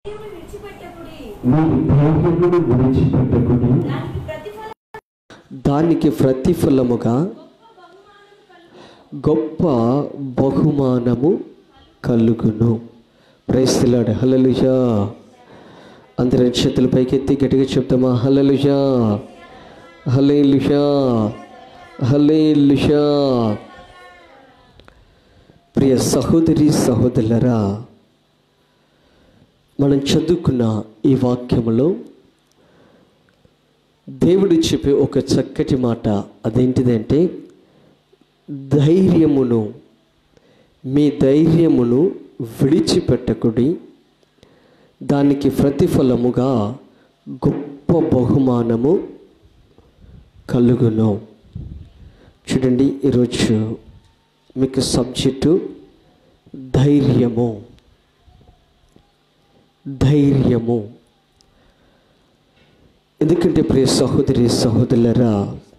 దేవుడు విడిచిపెట్టకుడి మీరు ధైర్యమును విడిచిపెట్టకుడి దానికి ప్రతిఫలం దానికి ప్రతిఫలముగా గొప్ప బహుమానము కలుగును ప్రైస్తులాడు హలలుజా అందరి చేతుల పైకెత్తి గట్టిగా చెప్తామా హలలుజా హలేలుషా హలేలుషా ప్రియ సహోదరి సహోదరులరా మనం చదువుకున్న ఈ వాక్యములో దేవుడు చెప్పే ఒక చక్కటి మాట అదేంటిదంటే ధైర్యమును మీ ధైర్యమును విడిచిపెట్టకుడి దానికి ప్రతిఫలముగా గొప్ప బహుమానము కలుగును చూడండి ఈరోజు మీకు సబ్జెక్టు ధైర్యము ధైర్యము ఎందుకంటే ప్రియ సహోదరి సహోదరులరా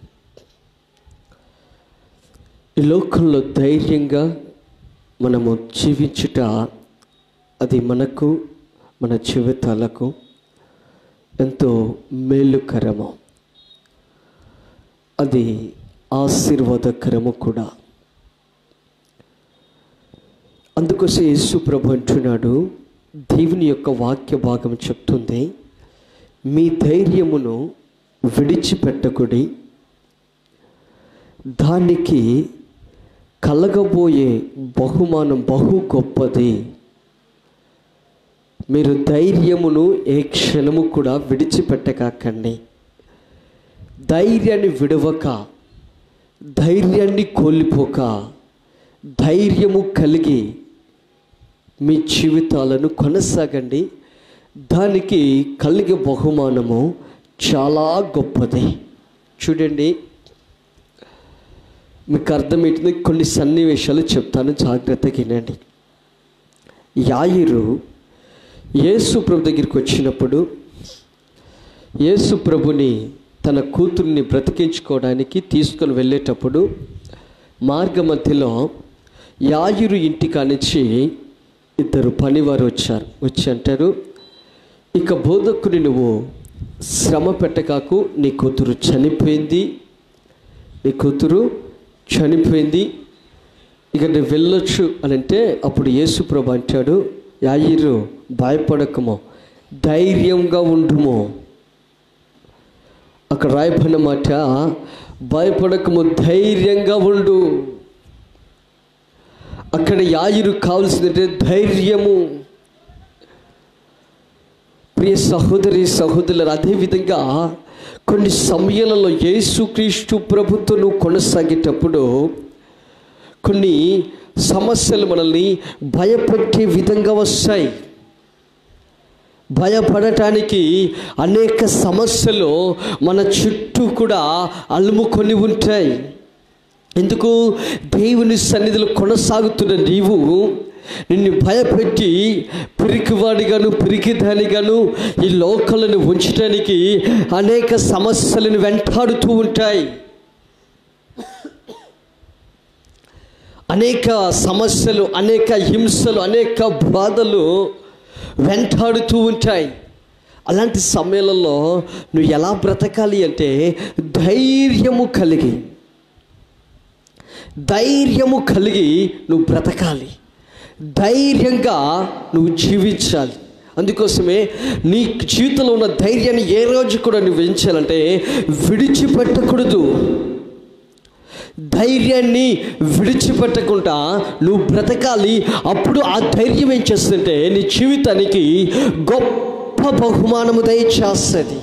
ఈ లోకంలో ధైర్యంగా మనము జీవించుట అది మనకు మన జీవితాలకు ఎంతో మేలుకరము అది ఆశీర్వాదకరము కూడా అందుకోసం యేసు ప్రభు అంటున్నాడు దేవుని యొక్క వాక్య భాగం చెప్తుంది మీ ధైర్యమును విడిచిపెట్టకుడి దానికి కలగబోయే బహుమానం బహు గొప్పది మీరు ధైర్యమును ఏ క్షణము కూడా విడిచిపెట్టకాకండి ధైర్యాన్ని విడవక ధైర్యాన్ని కోల్పోక ధైర్యము కలిగి మీ జీవితాలను కొనసాగండి దానికి కలిగే బహుమానము చాలా గొప్పది చూడండి మీకు అర్థమవుతుంది కొన్ని సన్నివేశాలు చెప్తాను జాగ్రత్తగా వినండి యాయిరు యేసు ప్రభు దగ్గరికి వచ్చినప్పుడు యేసు ప్రభుని తన కూతుర్ని బ్రతికించుకోవడానికి తీసుకొని వెళ్ళేటప్పుడు మార్గ మధ్యలో యాయురు ఇంటి కానిచ్చి ఇద్దరు పనివారు వచ్చారు వచ్చి అంటారు ఇక బోధకుని నువ్వు శ్రమ పెట్టకాకు నీ కూతురు చనిపోయింది నీ కూతురు చనిపోయింది ఇక నువ్వు వెళ్ళొచ్చు అని అంటే అప్పుడు యేసు ప్రభు అంటాడు యాయిరు భయపడకమో ధైర్యంగా ఉండుమో అక్కడ రాయబడిన మాట భయపడకము ధైర్యంగా ఉండు అక్కడ యాయురు కావలసిందంటే ధైర్యము ప్రియ సహోదరి సహోదరులు అదేవిధంగా కొన్ని సమయాలలో యేసుక్రీస్తు ప్రభుత్వం నువ్వు కొనసాగేటప్పుడు కొన్ని సమస్యలు మనల్ని భయపెట్టే విధంగా వస్తాయి భయపడటానికి అనేక సమస్యలు మన చుట్టూ కూడా అలుముకొని ఉంటాయి ఎందుకు దేవుని సన్నిధిలో కొనసాగుతున్న నీవు నిన్ను భయపెట్టి పిరికివాడిగాను పిరికిదానిగాను ఈ లోకలను ఉంచడానికి అనేక సమస్యలను వెంటాడుతూ ఉంటాయి అనేక సమస్యలు అనేక హింసలు అనేక బాధలు వెంటాడుతూ ఉంటాయి అలాంటి సమయాలలో నువ్వు ఎలా బ్రతకాలి అంటే ధైర్యము కలిగి ధైర్యము కలిగి నువ్వు బ్రతకాలి ధైర్యంగా నువ్వు జీవించాలి అందుకోసమే నీ జీవితంలో ఉన్న ధైర్యాన్ని ఏ రోజు కూడా నువ్వు ఎంచాలంటే విడిచిపెట్టకూడదు ధైర్యాన్ని విడిచిపెట్టకుండా నువ్వు బ్రతకాలి అప్పుడు ఆ ధైర్యం ఏం చేస్తుందంటే నీ జీవితానికి గొప్ప బహుమానము దయచేస్తుంది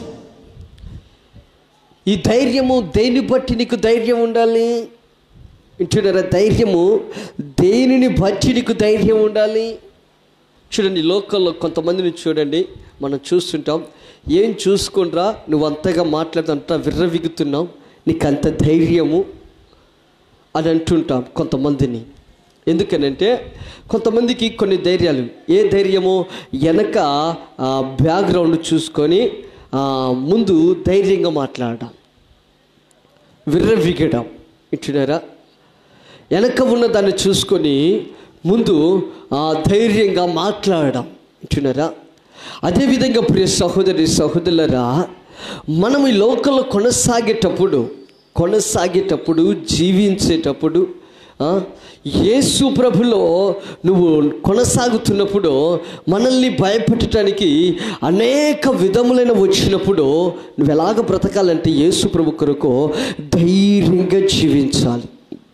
ఈ ధైర్యము దేని బట్టి నీకు ధైర్యం ఉండాలి వింటున్నారా ధైర్యము దేనిని బట్టి నీకు ధైర్యం ఉండాలి చూడండి లోకల్లో కొంతమందిని చూడండి మనం చూస్తుంటాం ఏం చూసుకుంట్రా నువ్వు అంతగా మాట్లాడుతుంటా విర్రవిగుతున్నావు నీకు అంత ధైర్యము అని అంటుంటాం కొంతమందిని ఎందుకనంటే కొంతమందికి కొన్ని ధైర్యాలు ఏ ధైర్యమో వెనక బ్యాక్గ్రౌండ్ చూసుకొని ఆ, ముందు ధైర్యంగా మాట్లాడడం విర్రవిగడం ఇచ్చినారా వెనక ఉన్న దాన్ని చూసుకొని ముందు ఆ ధైర్యంగా మాట్లాడడం ఇచ్చినారా అదేవిధంగా ప్రియ సహోదరి సహోదరులరా మనం ఈ లోకంలో కొనసాగేటప్పుడు కొనసాగేటప్పుడు జీవించేటప్పుడు ఆ, యేసు ప్రభులో నువ్వు కొనసాగుతున్నప్పుడు మనల్ని భయపెట్టడానికి అనేక విధములైన వచ్చినప్పుడు నువ్వు ఎలాగ బ్రతకాలంటే యేసు ప్రభు కొరకు ధైర్యంగా జీవించాలి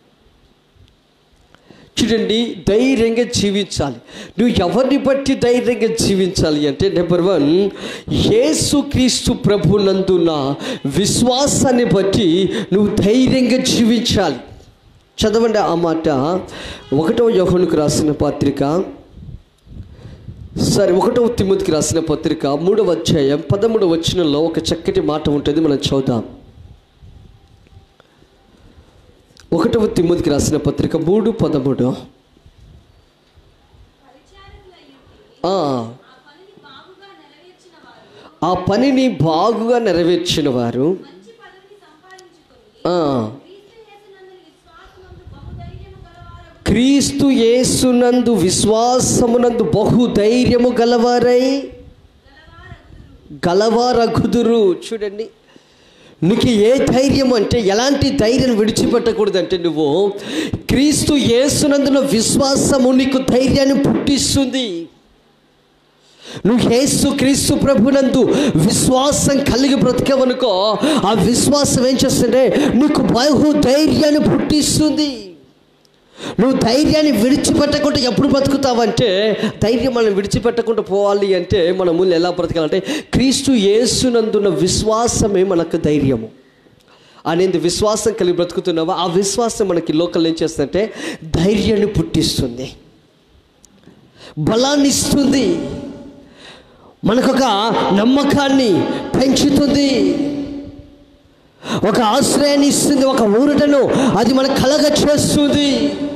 చూడండి ధైర్యంగా జీవించాలి నువ్వు ఎవరిని బట్టి ధైర్యంగా జీవించాలి అంటే నెంబర్ వన్ యేసు క్రీస్తు ప్రభునందున్న విశ్వాసాన్ని బట్టి నువ్వు ధైర్యంగా జీవించాలి చదవండి ఆ మాట ఒకటవ యోహనుకు రాసిన పత్రిక సరే ఒకటవ తిమ్మతికి రాసిన పత్రిక మూడవ అధ్యాయం పదమూడవ వచనంలో ఒక చక్కటి మాట ఉంటుంది మనం చదువుదాం ఒకటవ తిమ్మతికి రాసిన పత్రిక మూడు పదమూడు ఆ, ఆ పనిని బాగుగా నెరవేర్చిన వారు ఆ, క్రీస్తు యేసునందు విశ్వాసమునందు బహుధైర్యము గలవారై గలవారగుదురు చూడండి నీకు ఏ ధైర్యం అంటే ఎలాంటి ధైర్యం విడిచిపెట్టకూడదు అంటే నువ్వు క్రీస్తు యేసునందున విశ్వాసము నీకు ధైర్యాన్ని పుట్టిస్తుంది నువ్వు యేసు క్రీస్తు ప్రభునందు విశ్వాసం కలిగి బ్రతికవనుకో ఆ విశ్వాసం ఏం చేస్తుంటే నీకు బహు ధైర్యాన్ని పుట్టిస్తుంది నువ్వు ధైర్యాన్ని విడిచిపెట్టకుండా ఎప్పుడు బ్రతుకుతావంటే ధైర్యం మనం విడిచిపెట్టకుండా పోవాలి అంటే మన ముందు ఎలా బ్రతకాలంటే క్రీస్తు యేసునందున్న విశ్వాసమే మనకు ధైర్యము అనేది విశ్వాసం కలిగి బ్రతుకుతున్నావా ఆ విశ్వాసం మనకి లోకల్ ఏం చేస్తుందంటే ధైర్యాన్ని పుట్టిస్తుంది బలాన్ని ఇస్తుంది మనకొక నమ్మకాన్ని పెంచుతుంది ఒక ఆశ్రయాన్ని ఇస్తుంది ఒక ఊరటను అది మన కలగ చేస్తుంది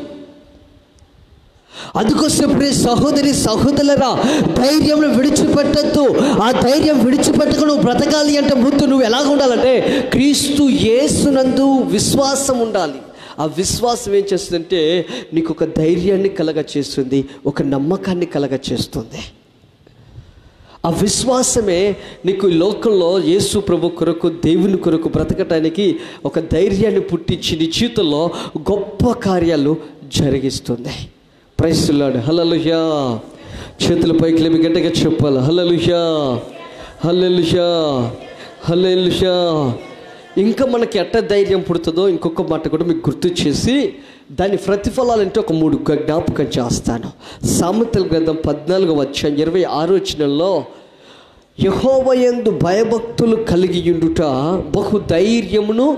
అందుకోసం ప్రియ సహోదరి సహోదరులరా ధైర్యం విడిచిపెట్టద్దు ఆ ధైర్యం విడిచిపెట్టక నువ్వు బ్రతకాలి అంటే ముందు నువ్వు ఎలాగ ఉండాలంటే క్రీస్తు యేసునందు విశ్వాసం ఉండాలి ఆ విశ్వాసం ఏం చేస్తుందంటే నీకు ఒక ధైర్యాన్ని కలగ చేస్తుంది ఒక నమ్మకాన్ని కలగ చేస్తుంది ఆ విశ్వాసమే నీకు ఈ లోకంలో యేసు ప్రభు కొరకు దేవుని కొరకు బ్రతకటానికి ఒక ధైర్యాన్ని పుట్టించి నీ జీవితంలో గొప్ప కార్యాలు జరిగిస్తుంది ప్రైస్తున్నాడు హలలుహ్యా చేతుల పైకి లేమి గట్టిగా చెప్పాలి హలలుహ్యా హల్లెలుహ్యా హల్లెలుహ్యా ఇంకా మనకి ఎట్ట ధైర్యం పుడుతుందో ఇంకొక మాట కూడా మీకు గుర్తు చేసి దాని ప్రతిఫలాలంటే ఒక మూడు గ- జ్ఞాపకం చేస్తాను సామెతల గ్రంథం పద్నాలుగు వచ్చాం ఇరవై ఆరు వచ్చినలో యహోవయందు భయభక్తులు కలిగి ఉండుట బహు ధైర్యమును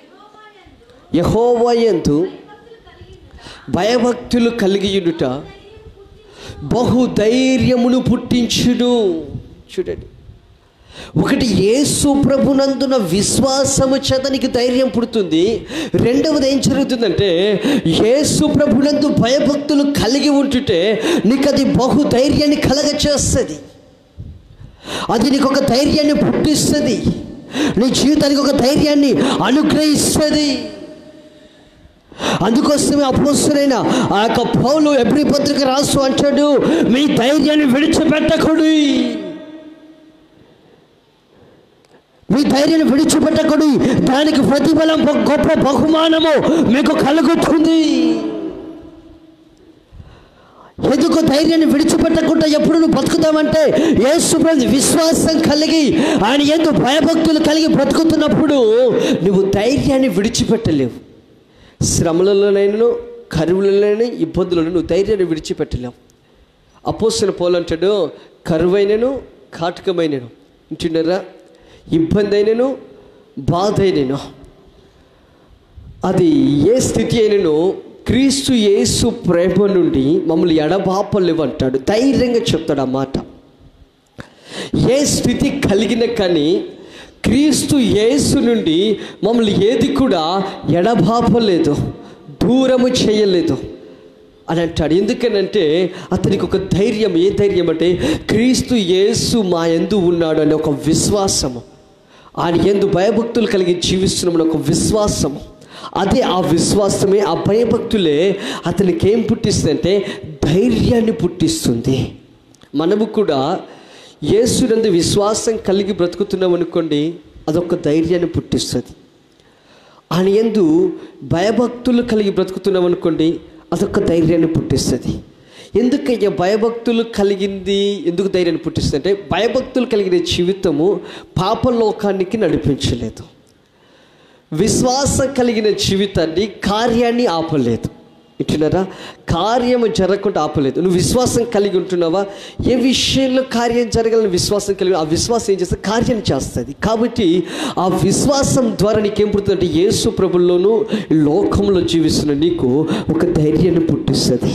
యహోవయందు భయభక్తులు కలిగి ఉండుట బహు ధైర్యమును పుట్టించును చూడండి ఒకటి యేసు ప్రభునందున విశ్వాసము చేత నీకు ధైర్యం పుడుతుంది రెండవది ఏం జరుగుతుందంటే యేసు ప్రభునందు భయభక్తులు కలిగి ఉంటుంటే నీకు అది బహు ధైర్యాన్ని కలగ చేస్తుంది అది నీకు ఒక ధైర్యాన్ని పుట్టిస్తుంది నీ జీవితానికి ఒక ధైర్యాన్ని అనుగ్రహిస్తుంది అందుకోసమే అపోస్తులైన ఆ యొక్క పౌలు ఎబ్రి పత్రిక రాసు అంటాడు మీ ధైర్యాన్ని విడిచిపెట్టకుడి మీ ధైర్యాన్ని విడిచిపెట్టకుడి దానికి ప్రతిఫలం ఒక గొప్ప బహుమానము మీకు కలుగుతుంది ఎందుకు ధైర్యాన్ని విడిచిపెట్టకుండా ఎప్పుడు నువ్వు బతుకుతావంటే యేసు ప్రభు విశ్వాసం కలిగి ఆయన ఎందు భయభక్తులు కలిగి బ్రతుకుతున్నప్పుడు నువ్వు ధైర్యాన్ని విడిచిపెట్టలేవు శ్రమలలోనైనా కరువులలోనైనా ఇబ్బందులను నువ్వు ధైర్యాన్ని విడిచిపెట్టలేవు అపోసిన పోలంటాడు కరువైనను కాటకమైనను ఇంటున్నారా ఇబ్బంది అయినను బాధ అయినను అది ఏ స్థితి అయినను క్రీస్తు యేసు ప్రేమ నుండి మమ్మల్ని ఎడబాపలేవంటాడు ధైర్యంగా చెప్తాడు ఆ మాట ఏ స్థితి కలిగిన కానీ క్రీస్తు యేసు నుండి మమ్మల్ని ఏది కూడా ఎడబాపలేదు దూరము చేయలేదు అని అంటాడు ఎందుకనంటే అతనికి ఒక ధైర్యం ఏ ధైర్యం అంటే క్రీస్తు యేసు మా ఎందు ఉన్నాడు అనే ఒక విశ్వాసము ఆయన ఎందు భయభక్తులు కలిగి జీవిస్తున్నామని ఒక విశ్వాసము అదే ఆ విశ్వాసమే ఆ భయభక్తులే అతనికి ఏం పుట్టిస్తుందంటే ధైర్యాన్ని పుట్టిస్తుంది మనము కూడా యేసునందు విశ్వాసం కలిగి బ్రతుకుతున్నాం అనుకోండి అదొక ధైర్యాన్ని పుట్టిస్తుంది ఆయన ఎందు భయభక్తులు కలిగి బ్రతుకుతున్నాం అనుకోండి అదొక ధైర్యాన్ని పుట్టిస్తుంది ఎందుకయ్యా భయభక్తులు కలిగింది ఎందుకు ధైర్యాన్ని పుట్టిస్తుంది అంటే భయభక్తులు కలిగిన జీవితము పాపలోకానికి నడిపించలేదు విశ్వాసం కలిగిన జీవితాన్ని కార్యాన్ని ఆపలేదు ఇటున్నారా కార్యము జరగకుండా ఆపలేదు నువ్వు విశ్వాసం కలిగి ఉంటున్నావా ఏ విషయంలో కార్యం జరగాలని విశ్వాసం కలిగి ఆ విశ్వాసం ఏం చేస్తే కార్యం చేస్తుంది కాబట్టి ఆ విశ్వాసం ద్వారా నీకేం పుడుతుందంటే యేసు ప్రభుల్లోనూ ఈ లోకంలో జీవిస్తున్న నీకు ఒక ధైర్యాన్ని పుట్టిస్తుంది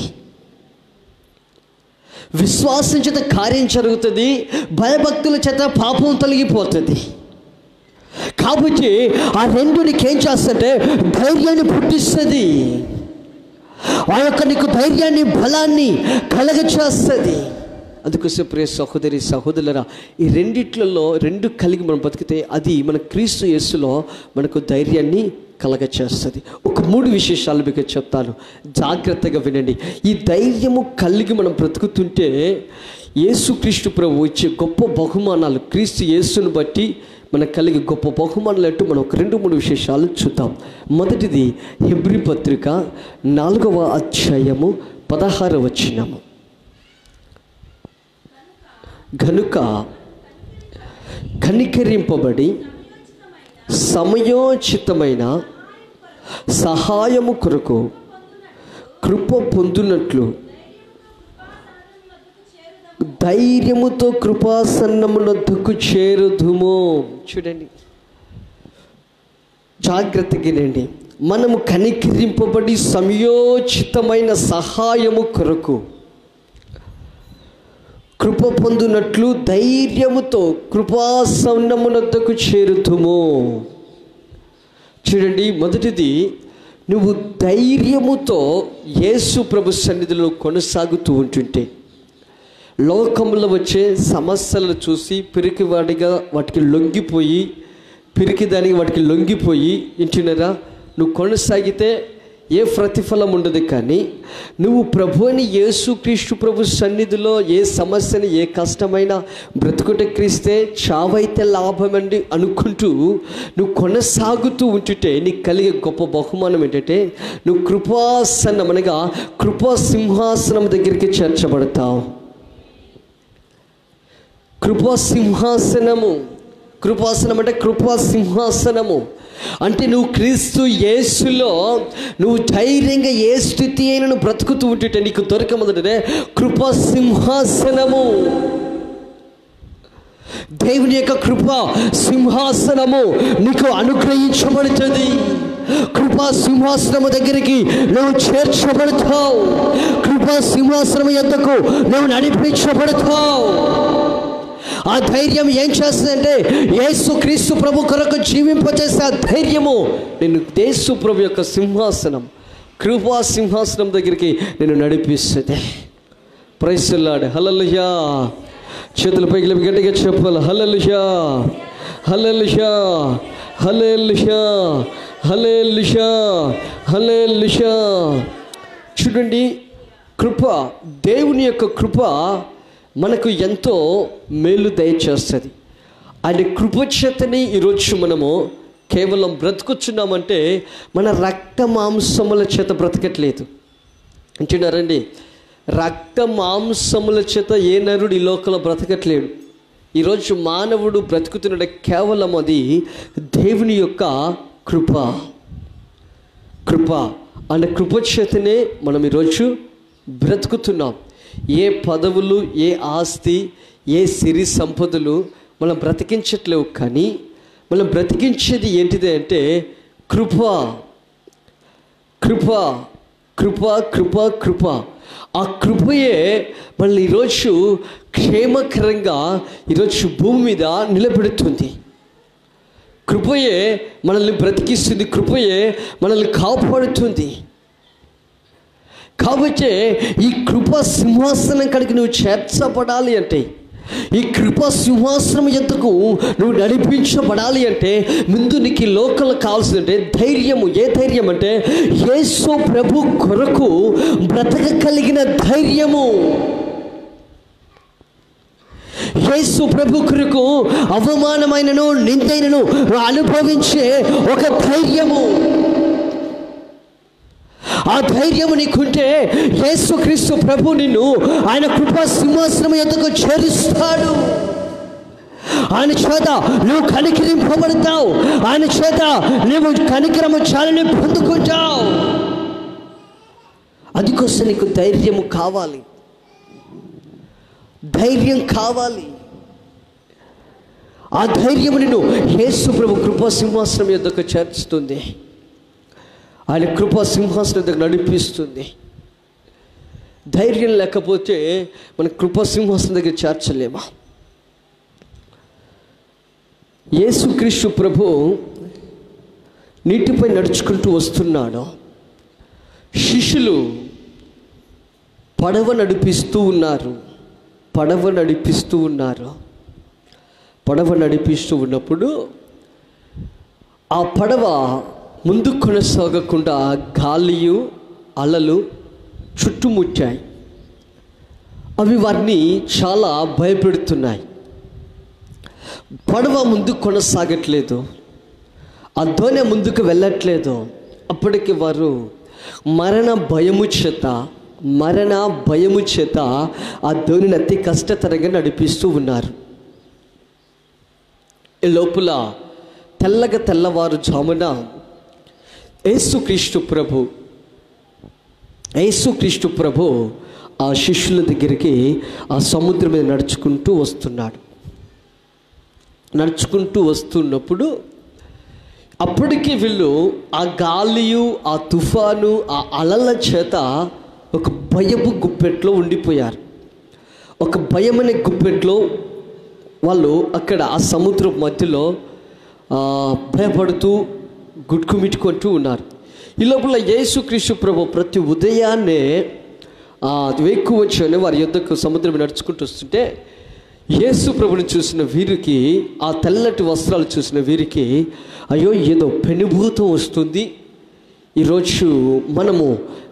విశ్వాసం చేత కార్యం జరుగుతుంది భయభక్తుల చేత పాపం తొలగిపోతుంది కాబట్టి ఆ రెండు నీకేం చేస్తుంటే ధైర్యాన్ని పుట్టిస్తుంది ఆ యొక్క నీకు ధైర్యాన్ని బలాన్ని కలగ చేస్తుంది అందుకోసం ప్రియ సహోదరి సహోదరులరా ఈ రెండిట్లలో రెండు కలిగి మనం బతికితే అది మన క్రీస్తు యేసులో మనకు ధైర్యాన్ని కలగ చేస్తుంది ఒక మూడు విశేషాలు మీకు చెప్తాను జాగ్రత్తగా వినండి ఈ ధైర్యము కలిగి మనం బ్రతుకుతుంటే యేసుక్రీస్తు ప్రభు ఇచ్చే గొప్ప బహుమానాలు క్రీస్తు యేసును బట్టి మనకు కలిగే గొప్ప బహుమానాలు అంటూ మనం ఒక రెండు మూడు విశేషాలు చూద్దాం మొదటిది హెబ్రి పత్రిక నాలుగవ అధ్యాయము పదహార వచనము గనుక కనికరింపబడి సమయోచితమైన సహాయము కొరకు కృప పొందునట్లు ధైర్యముతో కృపాసన్నమునొద్దకు చేరుదుము చూడండి జాగ్రత్తగినండి మనము కనికరింపబడి సమయోచితమైన సహాయము కొరకు కృప పొందునట్లు ధైర్యముతో కృపాసన్నమునొద్దకు చేరుతుము చూడండి మొదటిది నువ్వు ధైర్యముతో యేసు ప్రభు సన్నిధిలో కొనసాగుతూ ఉంటుంటే లోకంలో వచ్చే సమస్యలను చూసి పిరికివాడిగా వాటికి లొంగిపోయి పిరికిదానికి వాటికి లొంగిపోయి ఇంటున్నారా నువ్వు కొనసాగితే ఏ ప్రతిఫలం ఉండదు కానీ నువ్వు ప్రభు అని యేసుక్రీస్తు ప్రభు సన్నిధిలో ఏ సమస్యని ఏ కష్టమైనా బ్రతుకుట క్రీస్తే చావైతే లాభమండి అనుకుంటూ నువ్వు కొనసాగుతూ ఉంటుంటే నీకు కలిగే గొప్ప బహుమానం ఏంటంటే నువ్వు కృపాసనం అనగా కృపా సింహాసనం దగ్గరికి చేర్చబడతావు కృపా సింహాసనము కృపాసనం అంటే కృపా సింహాసనము అంటే నువ్వు క్రీస్తు యేసులో నువ్వు ధైర్యంగా ఏ స్థితి అయినా నువ్వు బ్రతుకుతూ ఉంటుంటే నీకు దొరకమంటే కృపా సింహాసనము దేవుని యొక్క కృప సింహాసనము నీకు అనుగ్రహించబడుతుంది కృపా సింహాసనము దగ్గరికి నువ్వు చేర్చబడతావు కృపా సింహాసనం యొద్దకు నువ్వు నడిపించబడతావు ఆ ధైర్యం ఏం చేస్తుందంటే యేసు క్రీస్తు ప్రభు కొరకు జీవింపచేసే ఆ ధైర్యము నేను యేసు ప్రభు యొక్క సింహాసనం కృపా సింహాసనం దగ్గరికి నేను నడిపిస్తుంది ప్రైసల్లాడు హలలుయా చేతుల పైకి లేపి గట్టిగా చెప్పాలి హలలుషా హలలుషా హలేలుషా హలేలుషా హలేలుషా చూడండి కృప దేవుని యొక్క కృప మనకు ఎంతో మేలు దయచేస్తుంది ఆయన కృప చేతని ఈరోజు మనము కేవలం బ్రతుకుచున్నామంటే మన రక్త మాంసముల చేత బ్రతకట్లేదు అంటున్నారండి రక్త మాంసముల చేత ఏ నరుడు ఈ లోకంలో బ్రతకట్లేడు ఈరోజు మానవుడు బ్రతుకుతున్నాడు కేవలం అది దేవుని యొక్క కృప కృప అనే కృప చేతనే మనం ఈరోజు బ్రతుకుతున్నాం ఏ పదవులు ఏ ఆస్తి ఏ సిరి సంపదలు మనం బ్రతికించట్లేవు కానీ మనం బ్రతికించేది ఏంటిది అంటే కృప కృప కృప కృప కృప ఆ కృపయే మనల్ని ఈరోజు క్షేమకరంగా ఈరోజు భూమి మీద నిలబెడుతుంది కృపయే మనల్ని బ్రతికిస్తుంది కృపయే మనల్ని కాపాడుతుంది కాబట్టి ఈ కృప సింహాసనం కడికి నువ్వు చేర్చబడాలి అంటే ఈ కృప సింహాసనం ఎందుకు నువ్వు నడిపించబడాలి అంటే ముందు నీకు ఈ లోకల్ కావాల్సిందంటే ధైర్యము ఏ ధైర్యం అంటే యేసు ప్రభు కొరకు బ్రతక కలిగిన ధైర్యము యేసు ప్రభు కొరకు అవమానమైనను నిందైనను అనుభవించే ఒక ధైర్యము ఆ ధైర్యము నీకుంటే యేసుక్రీస్తు ప్రభు నిన్ను ఆయన కృపా సింహాసనం ఎద్దకు చేరుస్తాడు ఆయన చేత నువ్వు కనికరింపబడతావు ఆయన చేత నువ్వు కనికరము చాలని పొందుకుంటావు అందుకోసం నీకు ధైర్యము కావాలి ధైర్యం కావాలి ఆ ధైర్యము నిన్ను యేసు ప్రభు కృపా సింహాసనం ఎద్దకు చేర్చుతుంది ఆయన కృపా సింహాసనం దగ్గర నడిపిస్తుంది ధైర్యం లేకపోతే మన కృపా సింహాసనం దగ్గర చేర్చలేమా యేసుక్రీస్తు ప్రభు నీటిపై నడుచుకుంటూ వస్తున్నాడు శిష్యులు పడవ నడిపిస్తూ ఉన్నారు పడవ నడిపిస్తూ ఉన్నారు పడవ నడిపిస్తూ ఉన్నప్పుడు ఆ పడవ ముందు కొనసాగకుండా గాలియు అలలు చుట్టుముట్టాయి అవి వారిని చాలా భయపెడుతున్నాయి పడవ ముందు కొనసాగట్లేదు ఆ దోణి ముందుకు వెళ్ళట్లేదు అప్పటికి వారు మరణ భయము చేత మరణ భయము చేత ఆ ధోనిని అతి కష్టతరంగా నడిపిస్తూ ఉన్నారు ఈ లోపల తెల్లగా తెల్లవారు జామున యేసుక్రీస్తు ప్రభు యేసుక్రీస్తు ప్రభు ఆ శిష్యుల దగ్గరికి ఆ సముద్రం మీద నడుచుకుంటూ వస్తున్నాడు నడుచుకుంటూ వస్తున్నప్పుడు అప్పటికి వీళ్ళు ఆ గాలియు ఆ తుఫాను ఆ అలల చేత ఒక భయపు గుప్పెట్లో ఉండిపోయారు ఒక భయమనే గుప్పెట్లో వాళ్ళు అక్కడ ఆ సముద్రం మధ్యలో ఆ, భయపడుతూ గుట్టుమిట్టుకుంటూ ఉన్నారు ఈ లోపల యేసుక్రీస్తు ప్రభు ప్రతి ఉదయాన్నే ఆ, వేకువ వచ్చి వారి యొద్దకు సముద్రం నడుచుకుంటూ వస్తుంటే యేసు ప్రభుని చూసిన వీరికి ఆ తెల్లటి వస్త్రాలు చూసిన వీరికి అయ్యో ఏదో పెనుభూతం వస్తుంది ఈరోజు మనము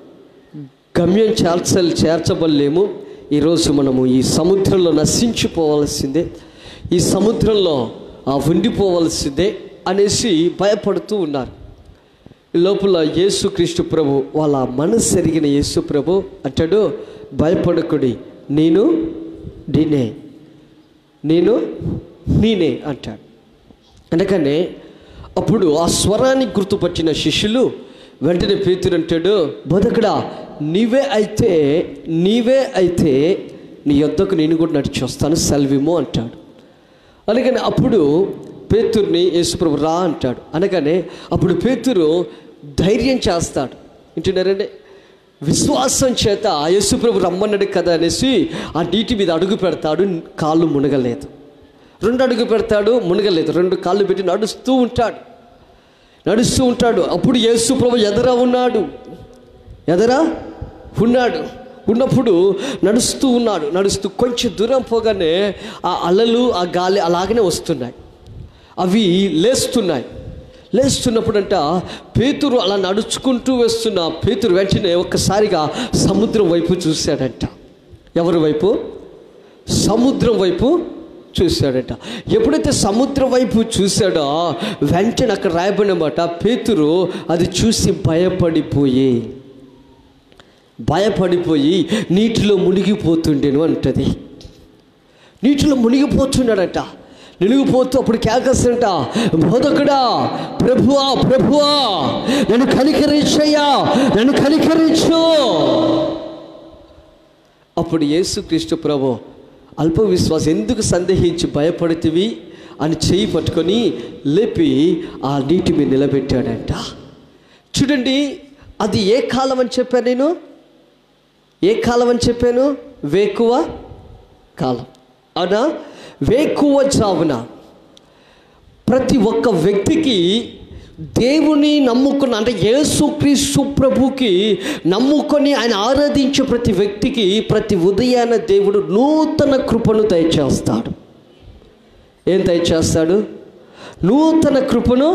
గమ్యం చేర్చలు చేర్చబడలేము ఈరోజు మనము ఈ సముద్రంలో నశించిపోవలసిందే ఈ సముద్రంలో ఆ ఉండిపోవలసిందే అనేసి భయపడుతూ ఉన్నారు ఈ లోపల యేసుక్రీస్తు ప్రభు వాళ్ళ మనసు ఎరిగిన యేసు ప్రభు అంటాడు భయపడకుడి నేను నేనే నేను నేనే అంటాడు అందుకనే అప్పుడు ఆ స్వరాన్ని గుర్తుపట్టిన శిష్యులు వెంటనే పేతురు అంటాడు బతుకుడా నీవే అయితే నీవే అయితే నీ యొద్దకు నేను కూడా నడిచి వస్తాను సెల్విమో అంటాడు అనగానే అప్పుడు పేతుర్ని యేసుప్రభు రా అంటాడు అనగానే అప్పుడు పేతురు ధైర్యం చేస్తాడు వింటున్నారండి విశ్వాసం చేత యేసుప్రభు రమ్మన్నాడు కదా అనేసి ఆ నీటి మీద అడుగు పెడతాడు కాళ్ళు మునగలేదు రెండు అడుగు పెడతాడు మునగలేదు రెండు కాళ్ళు పెట్టి నడుస్తూ ఉంటాడు నడుస్తూ ఉంటాడు అప్పుడు యేసుప్రభు ఎదరా ఉన్నాడు ఎదరా ఉన్నాడు ఉన్నప్పుడు నడుస్తూ ఉన్నాడు నడుస్తూ కొంచెం దూరం పోగానే ఆ అలలు ఆ గాలి అలాగనే వస్తున్నాయి అవి లేస్తున్నాయి లేస్తున్నప్పుడంట పేతురు అలా నడుచుకుంటూ వేస్తున్న పేతురు వెంటనే ఒక్కసారిగా సముద్రం వైపు చూశాడంట ఎవరి వైపు సముద్రం వైపు చూశాడట ఎప్పుడైతే సముద్రం వైపు చూశాడో వెంటనే అక్కడ రాయబడినమాట పేతురు అది చూసి భయపడిపోయి భయపడిపోయి నీటిలో మునిగిపోతుండేను అంటది నీటిలో మునిగిపోతున్నాడట నిలిగిపోతూ అప్పుడు కేకస్తుంట బోధకుడా ప్రభువా ప్రభువా నన్ను కనికరించయ్యా నన్ను కనికరించు అప్పుడు యేసుక్రీస్తు ప్రభు అల్ప విశ్వాసం ఎందుకు సందేహించి భయపడితివి అని చేయి పట్టుకొని లేపి ఆ నీటి మీద నిలబెట్టాడంట చూడండి అది ఏ కాలం అని చెప్పాను నేను ఏ కాలం అని చెప్పాను వేకువ కాలం అవునా వేకువ జావున ప్రతి ఒక్క వ్యక్తికి దేవుని నమ్ముకున్న అంటే యేసుక్రీస్తు ప్రభుకి నమ్ముకొని ఆయన ఆరాధించే ప్రతి వ్యక్తికి ప్రతి ఉదయాన దేవుడు నూతన కృపను దయచేస్తాడు ఏం దయచేస్తాడు నూతన కృపను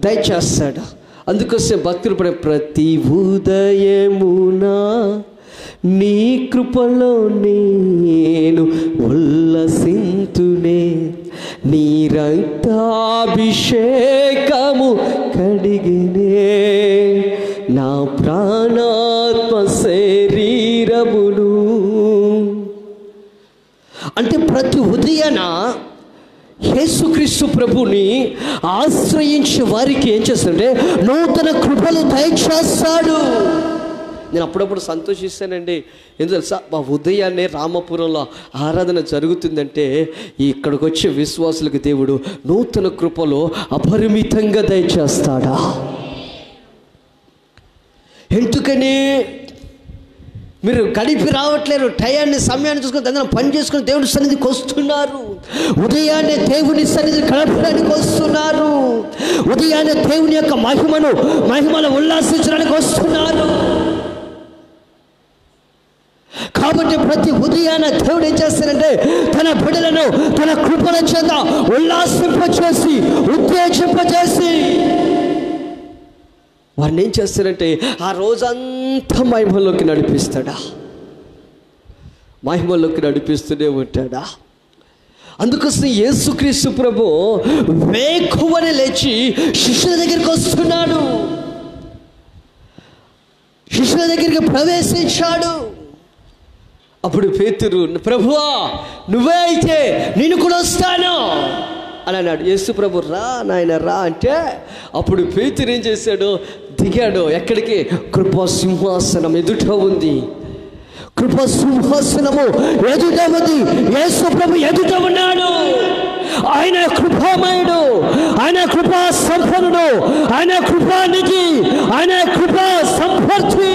దయచేస్తాడు అందుకోసం భక్తులు పడే ప్రతి ఉదయమున నీ కృపలో నేను ఉల్లసింతునే నీ రక్తాభిషేకము కడిగినే నా ప్రాణాత్మ శరీరమును అంటే ప్రతి ఉదయాన యేసుక్రీస్తు ప్రభుని ఆశ్రయించే వారికి ఏం చేస్తాడంటే నూతన కృపలు దయచేస్తాడు నేను అప్పుడప్పుడు సంతోషిస్తానండి ఎందుకు తెలుసా మా ఉదయాన్నే రామపురంలో ఆరాధన జరుగుతుందంటే ఇక్కడికి వచ్చే విశ్వాసులకు దేవుడు నూతన కృపలో అపరిమితంగా దయచేస్తాడా ఎందుకని మీరు గడిపి రావట్లేరు టయాన్ని సమయాన్ని చూసుకొని దాని పని చేసుకుని దేవుని సన్నిధికి వస్తున్నారు ఉదయాన్నే దేవుని సన్నిధిని గడపడానికి వస్తున్నారు ఉదయాన్నే దేవుని యొక్క మహిమను మహిమను ఉల్లాసించడానికి వస్తున్నారు కాబట్టి ప్రతి ఉదయాన దేవుడు ఏం చేస్తారంటే తన బిడ్డలను తన కృపల చేత ఉల్లాసింపచేసి ఉత్తేజింపచేసి వారిని ఏం చేస్తారంటే ఆ రోజంతా మహిమలోకి నడిపిస్తాడా మహిమలోకి నడిపిస్తూనే ఉంటాడా అందుకోసం యేసుక్రీస్తు ప్రభు వేకువని లేచి శిష్యుల దగ్గరికి వస్తున్నాడు శిష్యుల దగ్గరికి ప్రవేశించాడు అప్పుడు పేతురు ప్రభువా నువ్వే అయితే నేను కూడా వస్తాను అని అన్నాడు యేసు ప్రభు రా నాయన రా అంటే అప్పుడు పేతురు ఏం చేశాడు దిగాడు ఎక్కడికి కృపా సింహాసనం ఎదుట ఉంది కృపా సింహాసనము ఎదుట ఉంది యేసు ప్రభు ఎదుట ఉన్నాడు ఆయన కృపామయుడు ఆయన కృపా సంపన్నుడు ఆయన కృపానిధి ఆయన కృపా సంపర్తి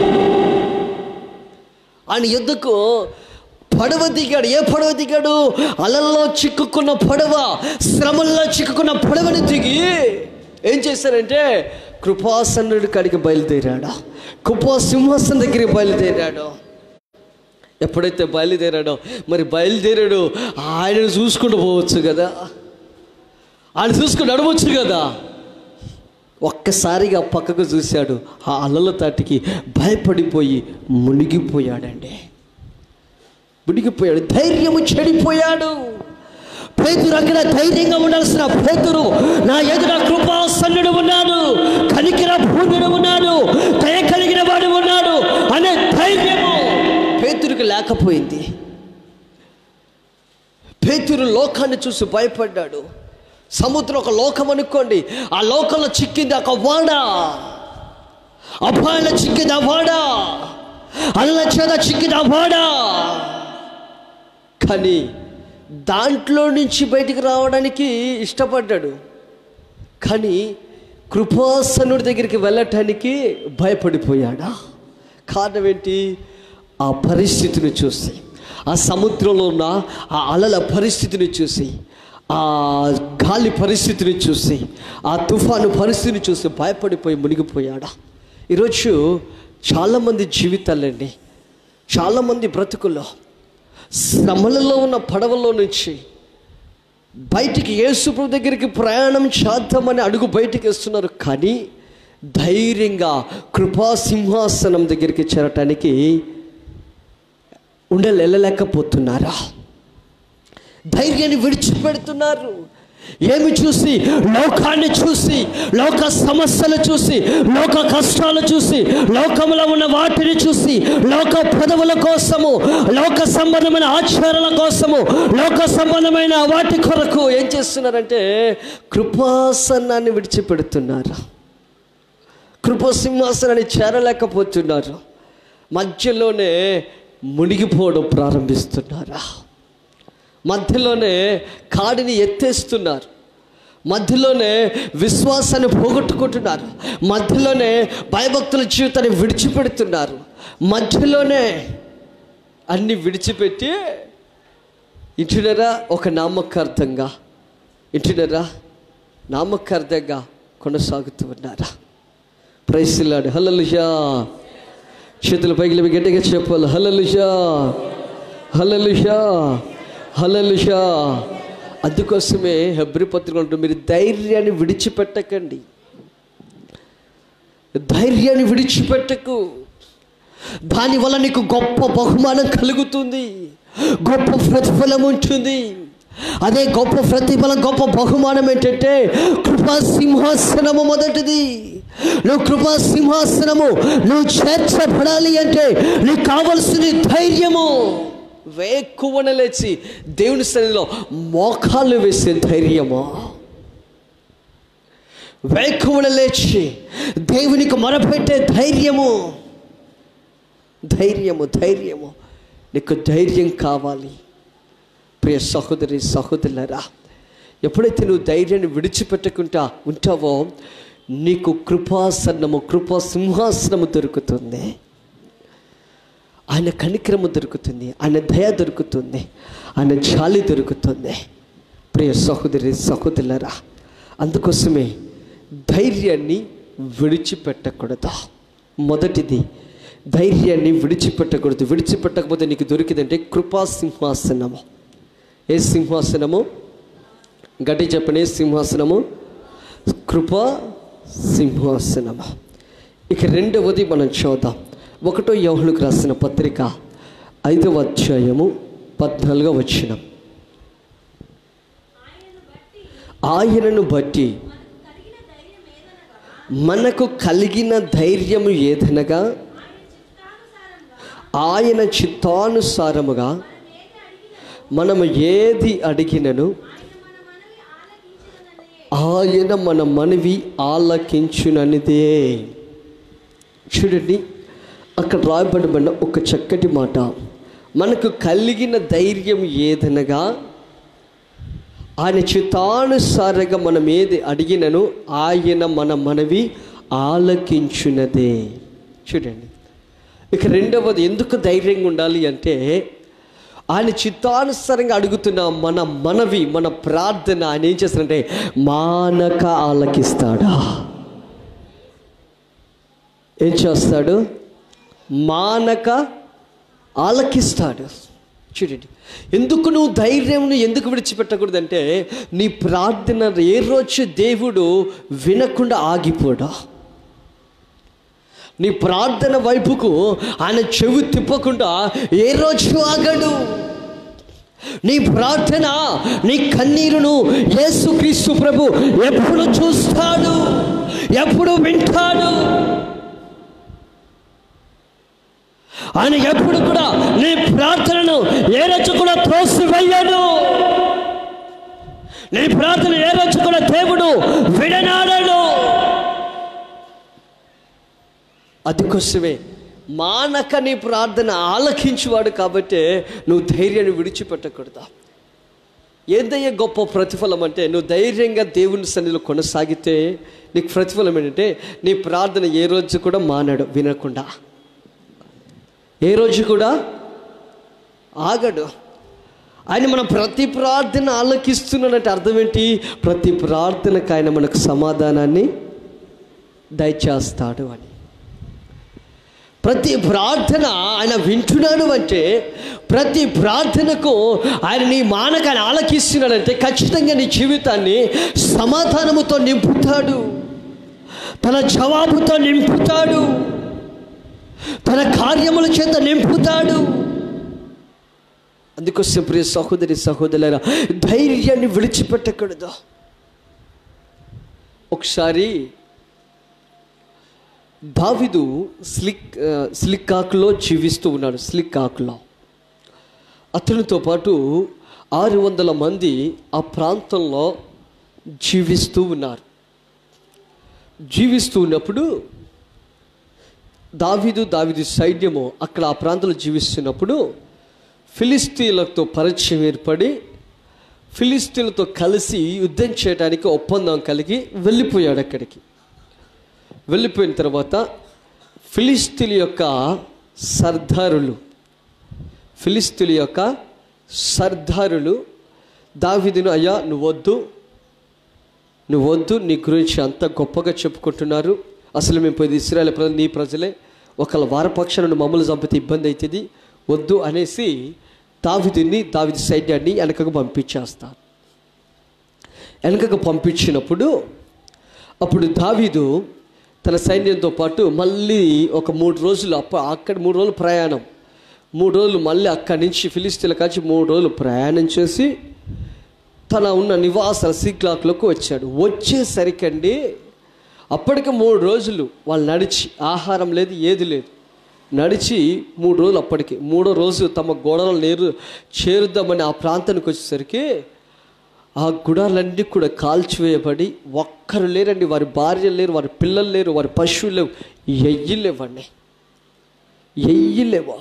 ఆయన యుద్ధకు పడవ దిగాడు ఏ పడవ దిగాడు అలల్లో చిక్కుకున్న పడవ శ్రమల్లో చిక్కుకున్న పడవని దిగి ఏం చేశారంటే కృపాసనుడి కాడికి బయలుదేరాడు కృపా సింహాసనం దగ్గరికి బయలుదేరాడు ఎప్పుడైతే బయలుదేరాడో మరి బయలుదేరాడు ఆయనను చూసుకుంటూ పోవచ్చు కదా ఆయన చూసుకుని నడవచ్చు కదా ఒక్కసారిగా పక్కకు చూశాడు ఆ అలల తాటికి భయపడిపోయి మునిగిపోయాడండి మునిగిపోయాడు ధైర్యము చెడిపోయాడు పేతురు అక్కడ ధైర్యంగా ఉండాల్సిన పేతురు నా ఎదుట కృపాసన్నుడు ఉన్నాడు కనికిర భూమిడు ఉన్నాడు దయ కలిగిన వాడు ఉన్నాడు అనే ధైర్యము పేతురికి లేకపోయింది పేతురు లోకాన్ని చూసి భయపడ్డాడు సముద్రం ఒక లోకం అనుకోండి ఆ లోకంలో చిక్కింది ఒక వాడ అపాయంలో చిక్కింది ఆ వాడ అల్ల చేత చిక్కింది ఆ వాడ కానీ దాంట్లో నుంచి బయటికి రావడానికి ఇష్టపడ్డాడు కానీ కృపాసనుడి దగ్గరికి వెళ్ళటానికి భయపడిపోయాడా కారణం ఏంటి ఆ పరిస్థితిని చూసి ఆ సముద్రంలో ఉన్న ఆ అలల పరిస్థితిని చూసి ఆ గాలి పరిస్థితిని చూసి ఆ తుఫాను పరిస్థితిని చూసి భయపడిపోయి మునిగిపోయాడా ఈరోజు చాలామంది జీవితాలండి చాలామంది బ్రతుకుల్లో శ్రమలలో ఉన్న పడవలో నుంచి బయటికి యేసుప్రభు దగ్గరికి ప్రయాణం చేద్దామని అడుగు బయటికి వేస్తున్నారు కానీ ధైర్యంగా కృపా సింహాసనం దగ్గరికి చేరటానికి ఉండలు వెళ్ళలేకపోతున్నారా ధైర్యాన్ని విడిచిపెడుతున్నారు ఏమి చూసి లోకాన్ని చూసి లోక సమస్యలు చూసి లోక కష్టాలు చూసి లోకంలో ఉన్న వాటిని చూసి లోక పదవుల కోసము లోక సంబంధమైన ఆచారాల కోసము లోక సంబంధమైన వాటి కొరకు ఏం చేస్తున్నారంటే కృపాసనాన్ని విడిచిపెడుతున్నారు కృపసింహాసనాన్ని చేరలేకపోతున్నారు మధ్యలోనే మునిగిపోవడం ప్రారంభిస్తున్నారా మధ్యలోనే కాడిని ఎత్తేస్తున్నారు మధ్యలోనే విశ్వాసాన్ని పోగొట్టుకుంటున్నారు మధ్యలోనే భయభక్తుల జీవితాన్ని విడిచిపెడుతున్నారు మధ్యలోనే అన్ని విడిచిపెట్టి ఇంటినరా ఒక నామకార్థంగా ఇంటినరా నామకార్థంగా కొనసాగుతూ ఉన్నారా ప్రైసిల్లాడు హల్లలుషా చేతుల పైకి లేపి గట్టిగా చెప్పాలి హల్లలుషా హల్లలుషా హల్లలుషా అందుకోసమే హెబ్రి పత్రిక ఉంటుంది మీరు ధైర్యాన్ని విడిచిపెట్టకండి ధైర్యాన్ని విడిచిపెట్టకు దానివల్ల నీకు గొప్ప బహుమానం కలుగుతుంది గొప్ప ప్రతిఫలం ఉంటుంది అదే గొప్ప ప్రతిఫలం గొప్ప బహుమానం ఏంటంటే కృపా సింహాసనము మొదటిది నువ్వు కృపా సింహాసనము నువ్వు చేర్చబడాలి అంటే నీకు కావలసిన ధైర్యము వేక్కువన లేచి దేవుని సన్నిధిలో మోకాళ్ళు వేసే ధైర్యము వేకువన లేచి దేవునికి మొరపెట్టే ధైర్యము ధైర్యము ధైర్యము నీకు ధైర్యం కావాలి ప్రియ సహోదరి సహోదరులరా ఎప్పుడైతే నువ్వు ధైర్యాన్ని విడిచిపెట్టకుండా ఉంటావో నీకు కృపాసనము కృపా సింహాసనము దొరుకుతుంది ఆయన కనిక్రమ దొరుకుతుంది ఆయన దయ దొరుకుతుంది ఆయన జాలి దొరుకుతుంది ప్రియ సహోదరి సహోదరులరా అందుకోసమే ధైర్యాన్ని విడిచిపెట్టకూడదు మొదటిది ధైర్యాన్ని విడిచిపెట్టకూడదు విడిచిపెట్టకపోతే నీకు దొరికిందంటే కృపా సింహాసనము ఏ సింహాసనము గట్టి చెప్పని సింహాసనము కృపా సింహాసనము ఇక రెండవది మనం చూద్దాం ఒకటో యౌహులకు రాసిన పత్రిక ఐదవ అధ్యాయము పద్నాలుగో వచ్చినం ఆయనను బట్టి మనకు కలిగిన ధైర్యము ఏదనగా ఆయన చిత్తానుసారముగా మనము ఏది అడిగినను ఆయన మన మనవి ఆలకించుననిదే చూడండి అక్కడ రాయబడబడిన ఒక చక్కటి మాట మనకు కలిగిన ధైర్యం ఏదనగా ఆయన చిత్తానుసారంగా మనం ఏది అడిగినను ఆయన మన మనవి ఆలకించునదే చూడండి ఇక రెండవది ఎందుకు ధైర్యంగా ఉండాలి అంటే ఆయన చిత్తానుసారంగా అడుగుతున్న మన మనవి మన ప్రార్థన ఆయన ఏం చేస్తాడంటే మానక ఆలకిస్తాడా ఏం చేస్తాడు మానక ఆలకిస్తాడు చూడండి ఎందుకు నువ్వు ధైర్యం ఎందుకు విడిచిపెట్టకూడదంటే నీ ప్రార్థన ఏ రోజు దేవుడు వినకుండా ఆగిపోడా నీ ప్రార్థన వైపుకు ఆయన చెవి తిప్పకుండా ఏ రోజు ఆగడు నీ ప్రార్థన నీ కన్నీరును యేసుక్రీస్తు ప్రభు ఎప్పుడు చూస్తాడు ఎప్పుడు వింటాడు ఆయన ఎప్పుడు కూడా నీ ప్రార్థనను ఏ రోజు కూడా త్రోసివేయడు నీ ప్రార్థన ఏ రోజు కూడా దేవుడు విడనాడడు అందుకోసమే మానక నీ ప్రార్థన ఆలకించువాడు కాబట్టే నువ్వు ధైర్యాన్ని విడిచిపెట్టకూడదు ఏదయ్యే గొప్ప ప్రతిఫలం అంటే నువ్వు ధైర్యంగా దేవుని సన్నిధిలో కొనసాగితే నీకు ప్రతిఫలం ఏంటంటే నీ ప్రార్థన ఏ రోజు కూడా మానడు వినకుండా ఏ రోజు కూడా ఆగడు ఆయన మన ప్రతి ప్రార్థన ఆలకిస్తున్నాడంటే అర్థం ఏంటి ప్రతి ప్రార్థనకు ఆయన మనకు సమాధానాన్ని దయచేస్తాడు అని ప్రతి ప్రార్థన ఆయన వింటున్నాడు అంటే ప్రతి ప్రార్థనకు ఆయన నీ మానక ఆయన ఆలకిస్తున్నాడంటే ఖచ్చితంగా నీ జీవితాన్ని సమాధానముతో నింపుతాడు తన జవాబుతో నింపుతాడు తన కార్యముల చేత నింపుతాడు అందుకోసం ప్రియ సహోదరి సహోదరుల ధైర్యాన్ని విడిచిపెట్టకూడదు ఒకసారి దావిదు స్లిక్ ఆ, స్లిక్కాకులో జీవిస్తూ ఉన్నాడు స్లిక్కాకులో అతనితో పాటు ఆరు వందల మంది ఆ ప్రాంతంలో జీవిస్తూ ఉన్నారు జీవిస్తూ ఉన్నప్పుడు దావీదు దావీదు సైన్యము అక్కడ ఆ ప్రాంతంలో జీవిస్తున్నప్పుడు ఫిలిస్తీన్లతో పరిచయం ఏర్పడి ఫిలిస్తీన్లతో కలిసి యుద్ధం చేయడానికి ఒప్పందం కలిగి వెళ్ళిపోయాడు అక్కడికి వెళ్ళిపోయిన తర్వాత ఫిలిస్తీన్ యొక్క సర్దారులు ఫిలిస్తీన్ యొక్క సర్దారులు దావీదును అయ్యా నువ్వు వద్దు నువ్వు వద్దు నీ గురించి అంత గొప్పగా చెప్పుకుంటున్నారు అసలు మేము పోయి ఇస్రాయల్ ప్రజలు నీ ప్రజలే ఒకళ్ళ వారపక్షాలను మమ్మల్ని చంపితే ఇబ్బంది అవుతుంది వద్దు అనేసి దావిదిని దావిది సైన్యాన్ని వెనకకు పంపించేస్తారు వెనకకు పంపించినప్పుడు అప్పుడు దావీదు తన సైన్యంతో పాటు మళ్ళీ ఒక మూడు రోజులు అప్ప అక్కడ మూడు రోజులు ప్రయాణం మూడు రోజులు మళ్ళీ అక్కడి నుంచి ఫిలిస్తీన్ల కాచి మూడు రోజులు ప్రయాణం చేసి తన ఉన్న నివాస సీక్లాక్లకు వచ్చాడు వచ్చేసరికండి అప్పటికి మూడు రోజులు వాళ్ళు నడిచి ఆహారం లేదు ఏది లేదు నడిచి మూడు రోజులు అప్పటికి మూడో రోజు తమ గోడలు లేరు చేరుద్దామని ఆ ప్రాంతానికి వచ్చేసరికి ఆ గుడాలన్నీ కూడా కాల్చివేయబడి ఒక్కరు లేరండి వారి భార్యలు లేరు వారి పిల్లలు లేరు వారి పశువులు లేవు ఎయ్యి లేవండి ఎయ్యి లేవా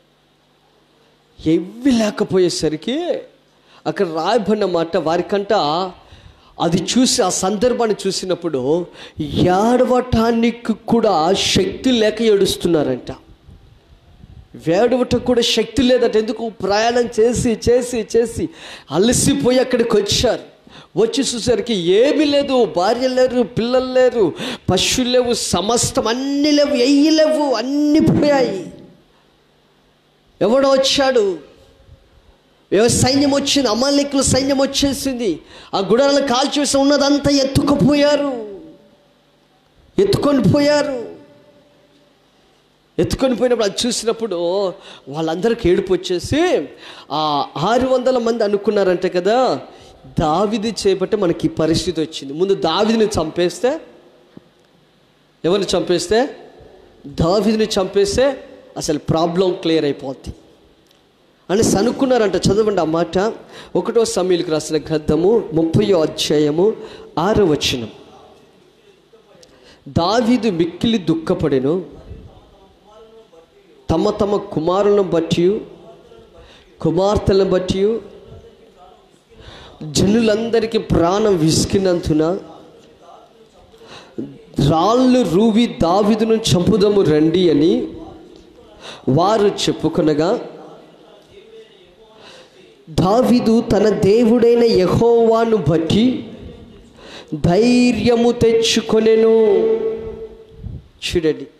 ఎవ్వి లేకపోయేసరికి అక్కడ రాయబడిన మాట వారికంట అది చూసి ఆ సందర్భాన్ని చూసినప్పుడు ఏడవటానికి కూడా శక్తి లేక ఏడుస్తున్నారంట వేడవటం కూడా శక్తి లేదట ఎందుకు ప్రయాణం చేసి చేసి చేసి అలసిపోయి అక్కడికి వచ్చారు వచ్చి చూసరికి ఏమీ లేదు భార్య లేరు పిల్లలు లేరు పశువులు లేవు సమస్తం అన్నీ లేవు ఎయ్యి లేవు అన్నీ పోయాయి ఎవడో వచ్చాడు ఏ సైన్యం వచ్చింది అమాలికుల సైన్యం వచ్చేసింది ఆ గుడాలను కాల్చివేసి ఉన్నదంతా ఎత్తుకుపోయారు ఎత్తుకొని పోయారు ఎత్తుకొని పోయినప్పుడు అది చూసినప్పుడు వాళ్ళందరికీ ఏడుపు వచ్చేసి ఆ ఆరు వందల మంది అనుకున్నారంటే కదా దావిది చేపట్టే మనకి ఈ పరిస్థితి వచ్చింది ముందు దావిదిని చంపేస్తే ఎవరిని చంపేస్తే దావిదిని చంపేస్తే అసలు ప్రాబ్లం క్లియర్ అయిపోద్ది అని అనుకున్నారంట చదవండి ఆ మాట ఒకటో సమీలకు రాసిన గద్దము ముప్పయో అధ్యాయము ఆరో వచనం దావీదు మిక్కిలి దుఃఖపడెను తమ తమ కుమారులను బట్టి కుమార్తెలను బట్టి జనులందరికీ ప్రాణం విసికినందున రాళ్ళు రూవి దావిదును చంపుదము రండి అని వారు చెప్పుకొనగా దావిదు తన దేవుడైన యహోవాను బట్టి ధైర్యము తెచ్చుకొనెను చూడండి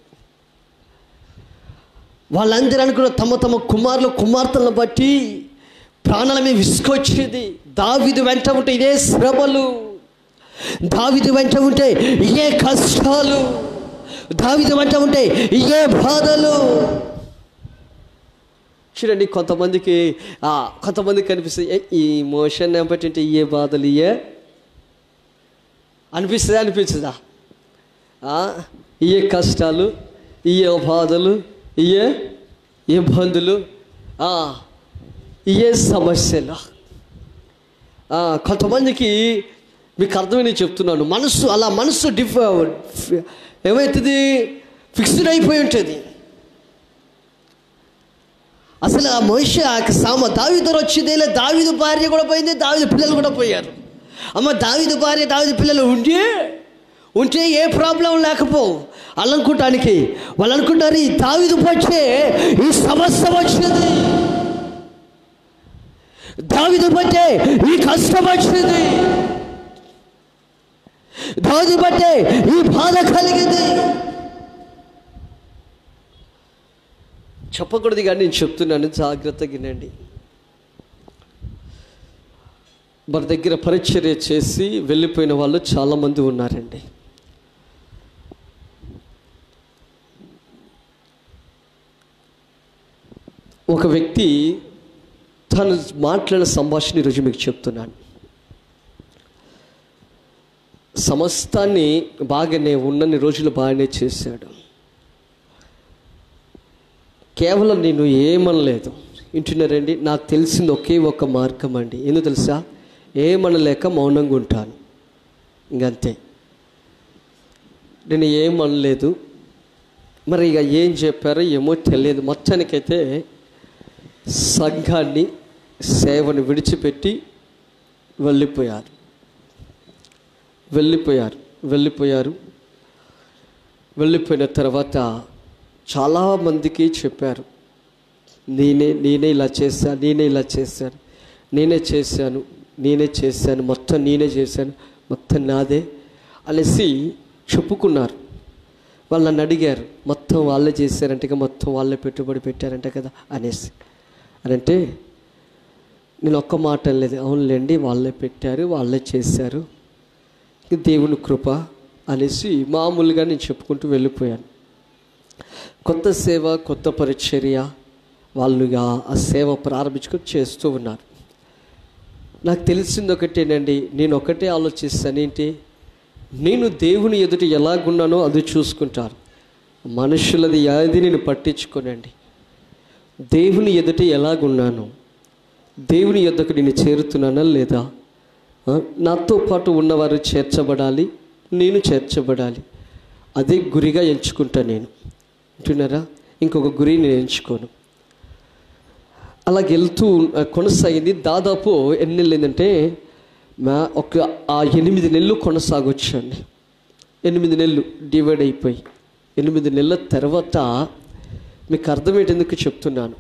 వాళ్ళందరూ అనుకున్న తమ తమ కుమారులు కుమార్తెలను బట్టి ప్రాణాల మీద విసుకొచ్చేది దావిదు వెంట ఉంటే ఇదే శ్రమలు దావిదు వెంట ఉంటే ఇయే కష్టాలు దావిదు వెంట ఉంటే ఇయే బాధలు చూడండి కొంతమందికి ఆ, కొంతమందికి కనిపిస్తుంది "ఏ, ఈ మోషన్ బట్టి ఇయే బాధలు ఇయే అనిపిస్తుందా అనిపించదా ఆ, ఇయే కష్టాలు ఇయే బాధలు ఇయే ఇబ్బందులు ఆ, ఇయే సమస్యలు ఆ, కొంతమందికి మీకు అర్థమని చెప్తున్నాను మనసు అలా మనసు డిఫ్ ఏమవుతుంది ఫిక్స్డ్ అయిపోయి ఉంటుంది అసలు ఆ మనిషి ఆ సామ దావితో వచ్చింది లే దావిదు భార్య కూడా పోయింది దావిదు పిల్లలు కూడా పోయారు అమ్మ దావిదు భార్య దావిదు పిల్లలు ఉంటే ఉంటే ఏ ప్రాబ్లం లేకపోవు వాళ్ళు అనుకుంటానికి వాళ్ళు అనుకుంటారు ఈ దావిదు వచ్చే ఈ సమస్య వచ్చింది దావిదు బట్టే ఈ కష్టం వచ్చింది దావిదు బట్టే ఈ బాధ కలిగింది చెప్పకూడదు కానీ నేను చెప్తున్నాను జాగ్రత్తగా వినండి మన దగ్గర పరిచర్య చేసి వెళ్ళిపోయిన వాళ్ళు చాలామంది ఉన్నారండి ఒక వ్యక్తి తను మాట్లాడిన సంభాషణ ఈరోజు మీకు చెప్తున్నాను సమస్తాన్ని బాగానే ఉన్నన్ని రోజులు బాగానే చేశాడు కేవలం నేను ఏమనలేదు వింటున్నారండి నాకు తెలిసింది ఒకే ఒక మార్గం అండి ఎందుకు తెలుసా ఏమనలేక మౌనంగా ఉంటాను ఇంకంతే నేను ఏమనలేదు మరి ఇక ఏం చెప్పారో ఏమో తెలియదు మొత్తానికైతే సంఘాన్ని సేవను విడిచిపెట్టి వెళ్ళిపోయారు వెళ్ళిపోయారు వెళ్ళిపోయారు వెళ్ళిపోయిన తర్వాత చాలామందికి చెప్పారు నేనే నేనే ఇలా చేశాను నేనే ఇలా చేశాను నేనే చేశాను నేనే చేశాను మొత్తం నేనే చేశాను మొత్తం నాదే అనేసి చెప్పుకున్నారు వాళ్ళు నన్ను అడిగారు మొత్తం వాళ్ళే చేశారంటే ఇక మొత్తం వాళ్ళే పెట్టుబడి పెట్టారంట కదా అనేసి అని అంటే నేను ఒక్క మాట అనలేదు అవునులేండి వాళ్ళే పెట్టారు వాళ్ళే చేశారు ఇది దేవుని కృప అనేసి మామూలుగా నేను చెప్పుకుంటూ వెళ్ళిపోయాను కొత్త సేవ కొత్త పరిచర్య వాళ్ళుగా ఆ సేవ ప్రారంభించుకొని చేస్తూ ఉన్నారు నాకు తెలిసింది ఒకటేనండి నేను ఒకటే ఆలోచిస్తాను ఏంటి నేను దేవుని ఎదుట ఎలాగున్నానో అది చూసుకుంటారు మనుషులది ఏది నేను పట్టించుకోనండి దేవుని ఎదుట ఎలాగున్నాను దేవుని ఎద్దకు నేను చేరుతున్నానా లేదా ఆ, నాతో పాటు ఉన్నవారు చేర్చబడాలి నేను చేర్చబడాలి అదే గురిగా ఎంచుకుంటా నేను వింటున్నారా ఇంకొక గురి నేను ఎంచుకోను అలా వెళ్తూ ఆ, కొనసాగింది దాదాపు ఎన్ని నెలలు ఏంటంటే మా ఒక ఆ ఎనిమిది నెలలు కొనసాగొచ్చండి ఎనిమిది నెలలు డివైడ్ అయిపోయి ఎనిమిది నెలల తర్వాత మీకు అర్థమయ్యేందుకు చెప్తున్నాను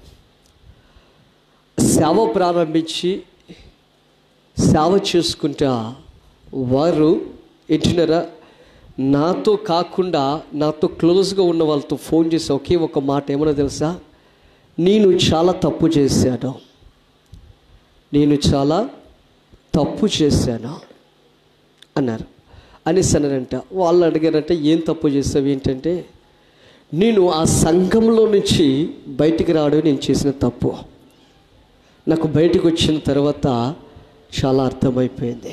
సేవ ప్రారంభించి సేవ చేసుకుంటా వారు ఏంటినారా నాతో కాకుండా నాతో క్లోజ్గా ఉన్న వాళ్ళతో ఫోన్ చేసి ఒకే ఒక మాట ఏమన్నా తెలుసా నేను చాలా తప్పు చేశాను నేను చాలా తప్పు చేశాను అన్నారు అనేసి అన్నారంట వాళ్ళు అడిగారంట ఏం తప్పు చేసావు ఏంటంటే నేను ఆ సంఘంలో నుంచి బయటికి రావడం నేను చేసిన తప్పు నాకు బయటికి వచ్చిన తర్వాత చాలా అర్థమైపోయింది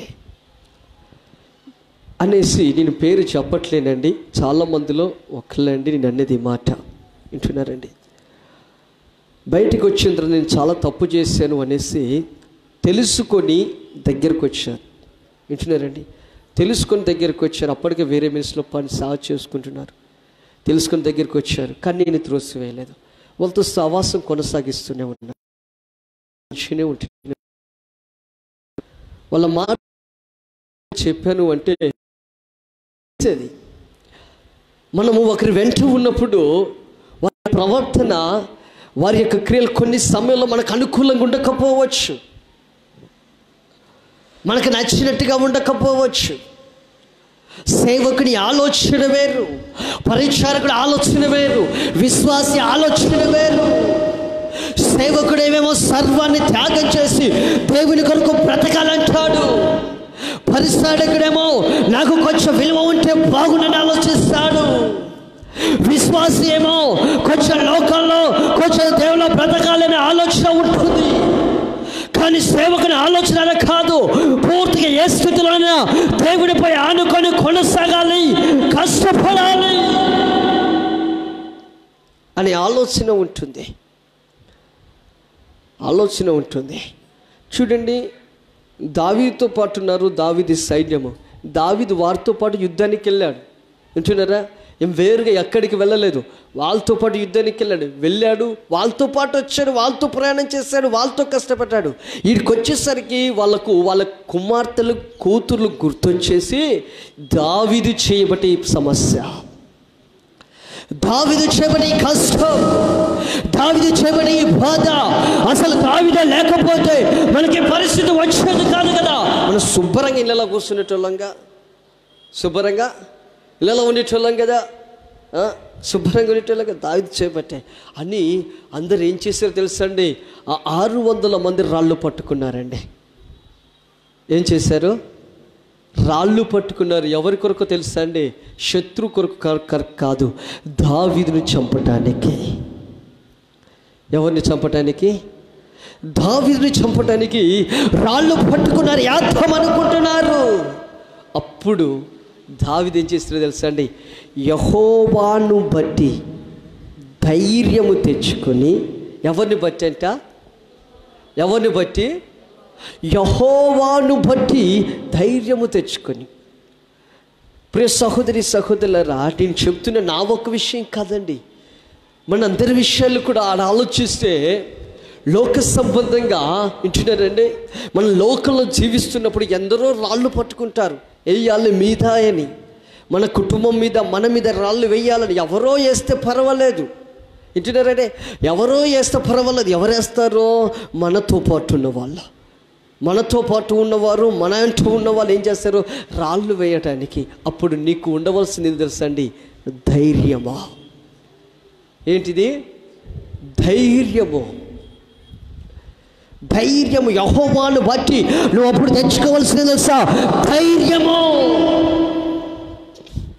అనేసి నేను పేరు చెప్పట్లేనండి చాలా మందిలో ఒకళ్ళండి నేను అనేది ఈ మాట వింటున్నారండి బయటికి వచ్చిన తర్వాత నేను చాలా తప్పు చేశాను అనేసి తెలుసుకొని దగ్గరకు వచ్చారు వింటున్నారండి తెలుసుకొని దగ్గరకు వచ్చారు అప్పటికే వేరే మినిస్లో పని సాగు చేసుకుంటున్నారు తెలుసుకొని దగ్గరికి వచ్చారు కానీ నేను త్రోసివేయలేదు వాళ్ళతో సవాసం కొనసాగిస్తూనే ఉన్నారు మంచిగానే ఉంటుంది వాళ్ళ మాట చెప్పాను అంటే చేసేది. మనము ఒకరి వెంట ఉన్నప్పుడు వారి ప్రవర్తన వారి యొక్క క్రియలు కొన్ని సమయంలో మనకు అనుకూలంగా ఉండకపోవచ్చు మనకు నచ్చినట్టుగా ఉండకపోవచ్చు సేవకుని ఆలోచన వేరు పరిచారకుడి ఆలోచన వేరు విశ్వాసి ఆలోచన వేరు సేవకుడేమేమో సర్వాన్ని త్యాగం చేసి దేవుని కొరకు బ్రతకాలంటాడు పరిసాడకుడేమో నాకు కొంచెం విలువ ఉంటే బాగుండని ఆలోచిస్తాడు విశ్వాసి ఏమో కొంచెం లోకంలో కొంచెం దేవులో బ్రతకాలనే ఆలోచన ఉంటుంది కానీ సేవకుని ఆలోచన అలా కాదు పూర్తిగా ఏ స్థితిలోనైనా దేవుడిపై ఆనుకొని కొనసాగాలి కష్టపడాలి అనే ఆలోచన ఉంటుంది ఆలోచన ఉంటుంది చూడండి దావీతో పాటు ఉన్నారు దావీది సైన్యము దావీదు వారితో పాటు యుద్ధానికి వెళ్ళాడు వింటున్నారా ఏం వేరుగా ఎక్కడికి వెళ్ళలేదు వాళ్ళతో పాటు యుద్ధానికి వెళ్ళాడు వెళ్ళాడు వాళ్ళతో పాటు వచ్చాడు వాళ్ళతో ప్రయాణం చేశాడు వాళ్ళతో కష్టపడ్డాడు వీడికి వచ్చేసరికి వాళ్ళకు వాళ్ళ కుమార్తెలు కూతుర్లు గుర్తొచ్చేసి దావీదు చేయబట్టి సమస్య దావిదు చేయబడి కష్టం దావిదు చేయబడి బాధ అసలు దావిద లేకపోతే మనకి పరిస్థితి వచ్చేది కాదు కదా మనం శుభ్రంగా ఇళ్ళలో కూర్చునేటోళ్ళంగా శుభ్రంగా ఇళ్ళలో ఉండేటోళ్ళం కదా ఆ, శుభ్రంగా ఉండేటోళ్ళం కదా దావిది చేపట్టే అని అందరు ఏం చేశారో తెలుసండి ఆ ఆరు వందల మంది రాళ్ళు పట్టుకున్నారండి ఏం చేశారు రాళ్ళు పట్టుకున్నారు ఎవరి కొరకు తెలుసా అండి శత్రు కొరకు కా- కా- కాదు దావీదుని చంపటానికి ఎవరిని చంపటానికి దావీదుని చంపటానికి రాళ్ళు పట్టుకున్నారు యాత్రం అనుకుంటున్నారు అప్పుడు దావీదు ఏం చేస్తారో తెలుసా అండి యహోవాను బట్టి ధైర్యము తెచ్చుకొని ఎవరిని బట్టి అంట ఎవరిని బట్టి యహోవాను బట్టి ధైర్యము తెచ్చుకొని ప్రియ సహోదరి సహోదరులరా నేను చెప్తున్న నా ఒక్క విషయం కాదండి మన అందరి విషయాలు కూడా ఆడ ఆలోచిస్తే లోక సంబంధంగా వింటున్నారండి మన లోకంలో జీవిస్తున్నప్పుడు ఎందరో రాళ్ళు పట్టుకుంటారు వేయాలి మీద అని మన కుటుంబం మీద మన మీద రాళ్ళు వేయాలని ఎవరో వేస్తే పర్వాలేదు వింటున్నారంటే ఎవరో వేస్తే పర్వాలేదు ఎవరు వేస్తారో మనతో పాటు ఉన్న వాళ్ళు మనతో పాటు ఉన్నవారు మన అంటూ ఉన్నవాళ్ళు ఏం చేస్తారు రాళ్ళు వేయటానికి అప్పుడు నీకు ఉండవలసింది ఏం తెలుసా అండి ధైర్యమా ఏంటిది ధైర్యము ధైర్యము యహోవాను బట్టి నువ్వు అప్పుడు తెచ్చుకోవాల్సింది తెలుసా ధైర్యము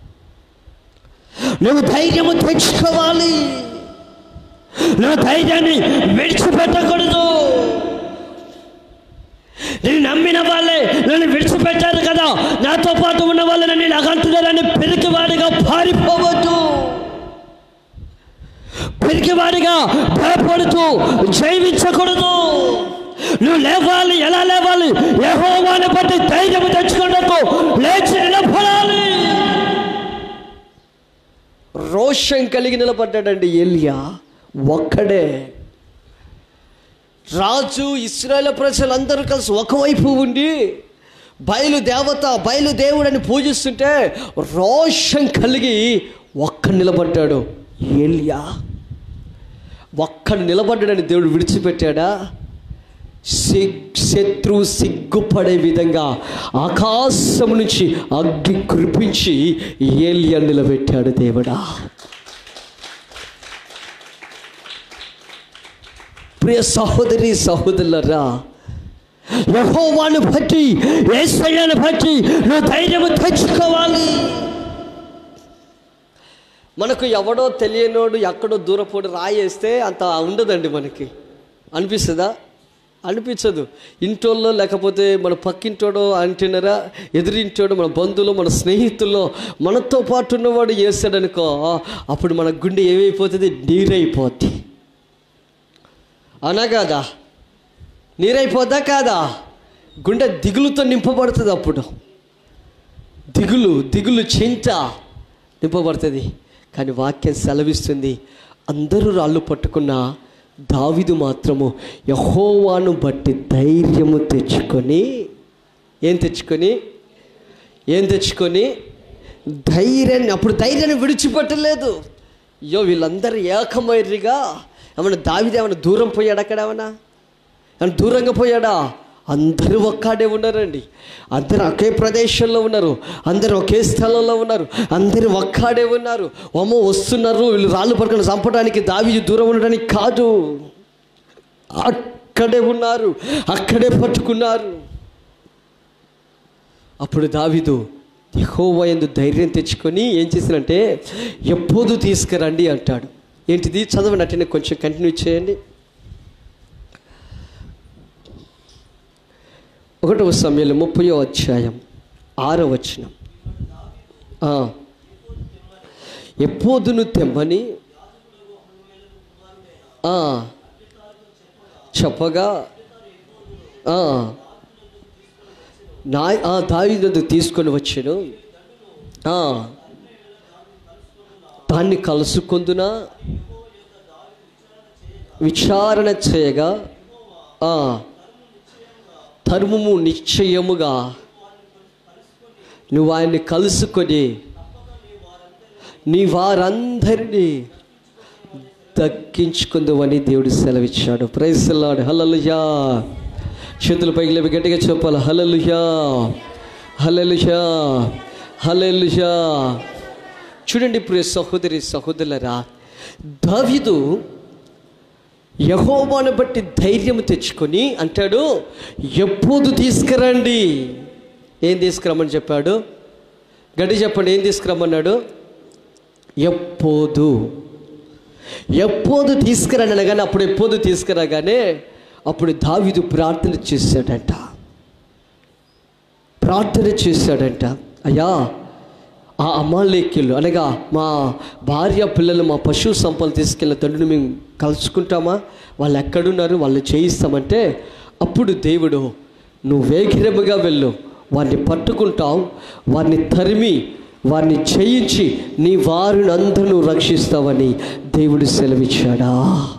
నువ్వు ధైర్యము తెచ్చుకోవాలి నువ్వు ధైర్యాన్ని విడిచిపెట్టకూడదు నేను నమ్మిన వాళ్ళే నన్ను విడిచిపెట్టారు కదా నాతో పాటు ఉన్న వాళ్ళు నన్ను నగంటున్నారని పెరిగివాడిగా పారిపోవద్దు పెరిగివాడిగా భయపడుతూ జీవించకూడదు నువ్వు లేవాలి ఎలా లేవాలి యెహోవాని బట్టి ధైర్యం తెచ్చుకున్నట్టు లేచి నిలబడాలి రోషం కలిగి నిలబడ్డాడండి ఎలియా ఒక్కడే రాజు ఇస్రాయేల్ ప్రజలందరూ కలిసి ఒకవైపు ఉండి బయలు దేవత బయలు దేవుడని పూజిస్తుంటే రోషం కలిగి ఒక్క నిలబడ్డాడు ఏలియా ఒక్కడు నిలబడ్డాడని దేవుడు విడిచిపెట్టాడా సిగ్ శత్రువు సిగ్గుపడే విధంగా ఆకాశం నుంచి అగ్గి కురిపించి ఏలియా నిలబెట్టాడు దేవుడా ప్రియ సహోదరి సహోదరులరా యహోవాను బట్టి ఏసయ్యను బట్టి నువ్వు ధైర్యం తెచ్చుకోవాలి మనకు ఎవడో తెలియనోడు ఎక్కడో దూరపోడు రాయేస్తే అంత ఉండదండి మనకి అనిపిస్తుందా అనిపించదు ఇంటోళ్ళో లేకపోతే మన పక్కింటోడో అంటున్నారా ఎదురింటోడు మన బంధువులు మన స్నేహితుల్లో మనతో పాటు ఉన్నవాడు చేస్తాడనుకో అప్పుడు మన గుండె ఏమైపోతుంది నీరైపోద్ది అవునా కాదా నీరైపోద్దా కాదా గుండె దిగులుతో నింపబడుతుంది అప్పుడు దిగులు దిగులు చింత నింపబడుతుంది కానీ వాక్యం సెలవిస్తుంది అందరూ రాళ్ళు పట్టుకున్న దావిదు మాత్రము యహోవాను బట్టి ధైర్యము తెచ్చుకొని ఏం తెచ్చుకొని ఏం తెచ్చుకొని ధైర్యాన్ని అప్పుడు ధైర్యాన్ని విడిచిపెట్టలేదు అయ్యో వీళ్ళందరూ ఏకమైర్రిగా ఏమన్నా దావిది ఏమన్నా దూరం పోయాడు అక్కడ ఏమన్నా ఏమన్నా దూరంగా పోయాడా అందరూ ఒక్కడే ఉన్నారండి అందరూ ఒకే ప్రదేశంలో ఉన్నారు అందరూ ఒకే స్థలంలో ఉన్నారు అందరూ ఒక్కడే ఉన్నారు అమ్మో వస్తున్నారు వీళ్ళు రాళ్ళు పట్టుకుని చంపడానికి దావి దూరం ఉండడానికి కాదు అక్కడే ఉన్నారు అక్కడే పట్టుకున్నారు అప్పుడు దావిదు యహోవా ఎందు ధైర్యం తెచ్చుకొని ఏం చేసినంటే ఎప్పుడు తీసుకురండి అంటాడు ఏంటిది చదవండి అంటే కొంచెం కంటిన్యూ చేయండి ఒకటవ సమయంలో ముప్పయో అధ్యాయం ఆరో వచనం ఆ. ఎప్పుదును తెమ్మని ఆ, చెప్పగా ఆ, నా ఆ దావిదు తీసుకొని వచ్చాను ఆ, దాన్ని కలుసుకొందున విచారణ చేయగా ఆ, ధర్మము నిశ్చయముగా నువ్వు ఆయన్ని కలుసుకొని నీ వారందరినీ దక్కించుకుందామని దేవుడు సెలవిచ్చాడు ప్రైజ్లాడు హలలుయా చేతులు పైకి లేపి గట్టిగా చెప్పాలి హలలుయా హలలుయా హలలుయా చూడండి ప్రియ సహోదరి సహోదరులరా దావీదు యహోవాను బట్టి ధైర్యం తెచ్చుకొని అంటాడు ఎప్పుడు తీసుకురండి ఏం తీసుకురమ్మని చెప్పాడు గడి చెప్పండి ఏం తీసుకురమ్మన్నాడు ఎప్పుడు ఎప్పుడు తీసుకురండి అనగానే అప్పుడు ఎప్పుడు తీసుకురాగానే అప్పుడు దావీదు ప్రార్థన చేశాడంట ప్రార్థన చేశాడంట అయ్యా ఆ అమాలేక్యులు అనగా మా భార్య పిల్లలు మా పశువు సంపలు తీసుకెళ్ళిన తండ్రిని మేము కలుసుకుంటామా వాళ్ళు ఎక్కడున్నారు వాళ్ళు చేయిస్తామంటే అప్పుడు దేవుడు నువ్వు వేగిరముగా వెళ్ళు వారిని పట్టుకుంటావు వారిని తరిమి వారిని చేయించి నీ వారిని అందరూ రక్షిస్తావని దేవుడు సెలవిచ్చాడా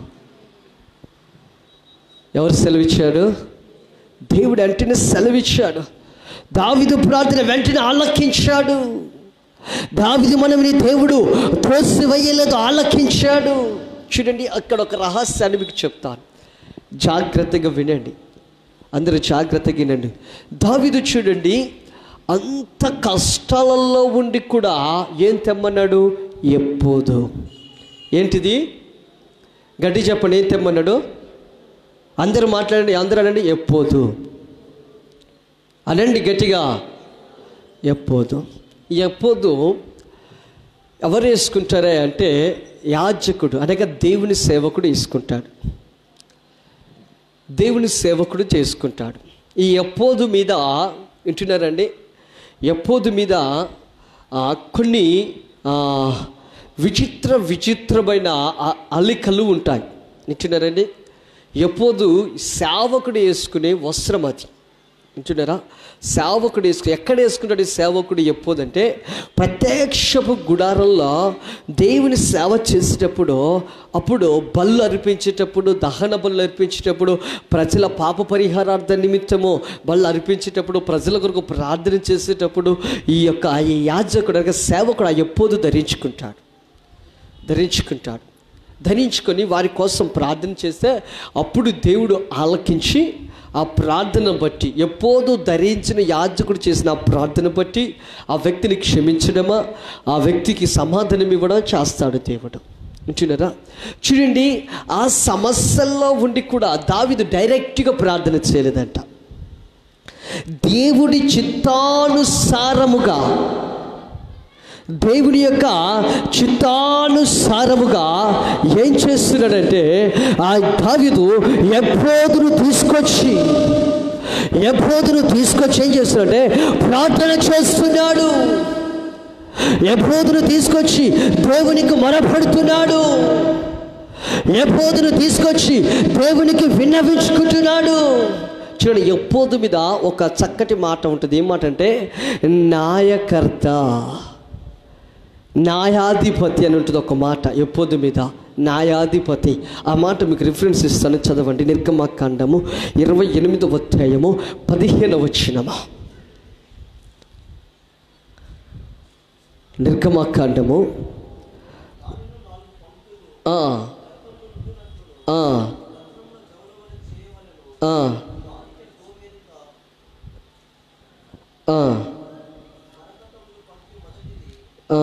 ఎవరు సెలవిచ్చాడు దేవుడు వెంటనే సెలవిచ్చాడు దావిదు ప్రార్థన వెంటనే ఆలకించాడు దావిదు మనవిని దేవుడు త్రోసివేయలేదు ఆలకించాడు చూడండి అక్కడ ఒక రహస్యాన్ని మీకు చెప్తాను జాగ్రత్తగా వినండి అందరూ జాగ్రత్తగా వినండి దావిదు చూడండి అంత కష్టాలలో ఉండి కూడా ఏం తెమ్మన్నాడు ఎప్పుడు ఏంటిది గట్టి చెప్పండి ఏం తెమ్మన్నాడు అందరూ మాట్లాడండి అందరూ అనండి ఎప్పుడు అనండి గట్టిగా ఎప్పుడు ఎప్పుడు ఎవరు వేసుకుంటారే అంటే యాజకుడు అనగా దేవుని సేవకుడు వేసుకుంటాడు దేవుని సేవకుడు చేసుకుంటాడు ఈ ఎప్పోదు మీద వింటున్నారండి ఎప్పోదు మీద ఆ, కొన్ని ఆ, విచిత్ర విచిత్రమైన ఆ అలికలు ఉంటాయి వింటున్నారండి ఎప్పోదు సేవకుడు వేసుకునే వస్త్రం అది వింటున్నారా సేవకుడు వేసుకుని ఎక్కడ వేసుకుంటాడు ఈ సేవకుడు ఎప్పుడంటే ప్రత్యక్షపు గుడారంలో దేవుని సేవ చేసేటప్పుడు అప్పుడు బళ్ళు అర్పించేటప్పుడు దహన బళ్ళు అర్పించేటప్పుడు ప్రజల పాప పరిహారార్థ నిమిత్తము బళ్ళు అర్పించేటప్పుడు ప్రజల కొరకు ప్రార్థన చేసేటప్పుడు ఈ యొక్క ఆ యాజకుడు అనగా సేవకుడు ఆ ఎప్పుడు ధరించుకుంటాడు ధరించుకుంటాడు ధరించుకొని వారి కోసం ప్రార్థన చేస్తే అప్పుడు దేవుడు ఆలకించి ఆ ప్రార్థన బట్టి ఎప్పుడూ ధరించిన యాజకుడు చేసిన ఆ ప్రార్థన బట్టి ఆ వ్యక్తిని క్షమించడమా ఆ వ్యక్తికి సమాధానం ఇవ్వడం చేస్తాడు దేవుడు వింటున్నారా చూడండి ఆ సమస్యల్లో ఉండి కూడా దావిదు డైరెక్ట్గా ప్రార్థన చేయలేదంట దేవుడి చిత్తానుసారముగా దేవుని యొక్క చిత్తానుసారముగా ఏం చేస్తున్నాడంటే ఆ దావిదు ఎప్రోదును తీసుకొచ్చి ఎప్రోదును తీసుకొచ్చి ఏం చేస్తున్నాడంటే ప్రార్థన చేస్తున్నాడు ఎప్రోదును తీసుకొచ్చి దేవునికి మొరపెడుతున్నాడు ఎప్రోదును తీసుకొచ్చి దేవునికి విన్నవించుకుంటున్నాడు చూడండి ఎప్పోదు మీద ఒక చక్కటి మాట ఉంటుంది ఏం మాట అంటే నాయకర్త న్యాయాధిపతి అని ఉంటుంది ఒక మాట ఎప్పొద్దు మీద న్యాయాధిపతి ఆ మాట మీకు రిఫరెన్స్ ఇస్తాను చదవండి నిర్గమాకాండము ఇరవై ఎనిమిదవ అధ్యాయము పదిహేనవ వచ్చినమా నిర్గమాకాండము ఆ, ఆ, ఆ, ఆ, ఆ.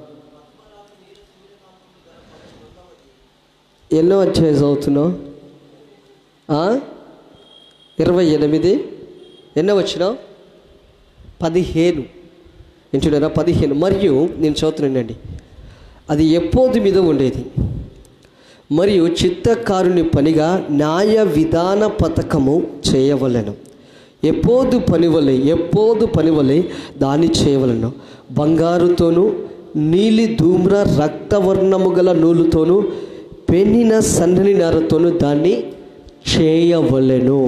ఎన్నో అధ్యాయం చదువుతున్నావు ఆ? ఇరవై ఎనిమిది ఎన్నో వచ్చినావు పదిహేను వింటున్నారా పదిహేను మరియు నేను చదువుతున్నానండి అది ఎప్పోదు మీద ఉండేది మరియు చిత్తకారుని పనిగా న్యాయ విధాన పథకము చేయవలెను ఎప్పోదు పనివలె ఎప్పోదు పనివలె దాన్ని చేయవలను బంగారుతోనూ నీలి ధూమ్ర రక్తవర్ణము గల నూలుతోనూ పెన్నిన సన్నని నారతోనూ దాన్ని చేయవలెను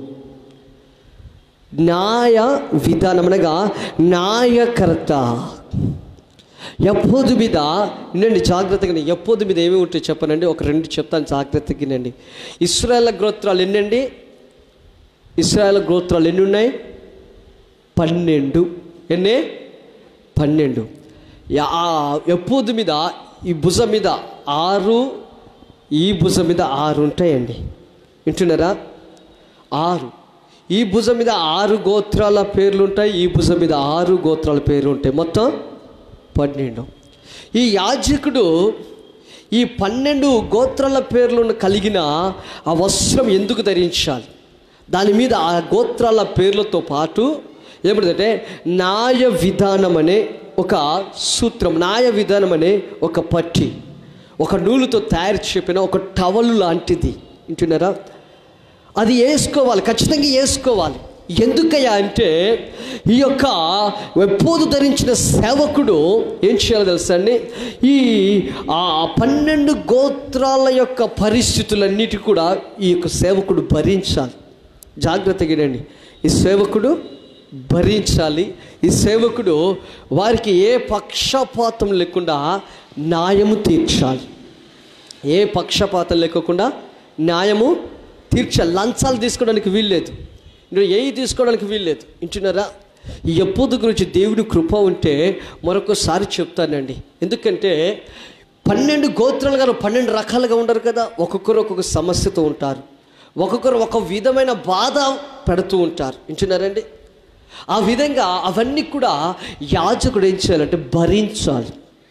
న్యాయ విధానం అనగా న్యాయకర్త ఎప్పోదు మీద వినండి జాగ్రత్తగా ఎప్పోదు మీద ఏమి ఉంటాయి చెప్పనండి ఒక రెండు చెప్తాను జాగ్రత్తగా వినండి ఇస్రాయల్ గోత్రాలు ఎన్నండి ఇస్రాయల్ గోత్రాలు ఎన్ని ఉన్నాయి పన్నెండు ఎన్ని పన్నెండు యా- ఆ ఎప్పోదు మీద ఈ భుజం మీద ఆరు ఈ భుజం మీద ఆరు ఉంటాయండి వింటున్నారా ఆరు ఈ భుజం మీద ఆరు గోత్రాల పేర్లు ఉంటాయి ఈ భుజం మీద ఆరు గోత్రాల పేర్లు ఉంటాయి మొత్తం పన్నెండు ఈ యాజకుడు ఈ పన్నెండు గోత్రాల పేర్లను కలిగిన ఆ వస్త్రం ఎందుకు ధరించాలి దాని మీద ఆ గోత్రాల పేర్లతో పాటు ఏమిటంటే న్యాయ విధానం అనే ఒక సూత్రం న్యాయ విధానం అనే ఒక పట్టి ఒక నూలుతో తయారు చెప్పిన ఒక టవల్ లాంటిది వింటున్నారా అది వేసుకోవాలి ఖచ్చితంగా వేసుకోవాలి ఎందుకయ్యా అంటే ఈ యొక్క ఎప్పుడు ధరించిన సేవకుడు ఏం చేయాలో తెలుసా అండి ఈ ఆ పన్నెండు గోత్రాల యొక్క పరిస్థితులన్నిటి కూడా ఈ యొక్క సేవకుడు భరించాలి జాగ్రత్తగా వినండి ఈ సేవకుడు భరించాలి ఈ సేవకుడు వారికి ఏ పక్షపాతం లేకుండా న్యాయము తీర్చాలి ఏ పక్షపాతం లేకోకుండా న్యాయము తీర్చాలి లంచాలు తీసుకోవడానికి వీల్లేదు నువ్వు ఏవి తీసుకోవడానికి వీల్లేదు వింటున్నారా ఈ ఎప్పుడు గురించి దేవుడి కృప ఉంటే మరొకసారి చెప్తానండి ఎందుకంటే పన్నెండు గోత్రాలు గారు పన్నెండు రకాలుగా ఉండరు కదా ఒక్కొక్కరు ఒక్కొక్క సమస్యతో ఉంటారు ఒక్కొక్కరు ఒక విధమైన బాధ పెడుతూ ఉంటారు వింటున్నారండి ఆ విధంగా అవన్నీ కూడా యాజకుడు ఏం చేయాలంటే భరించాలి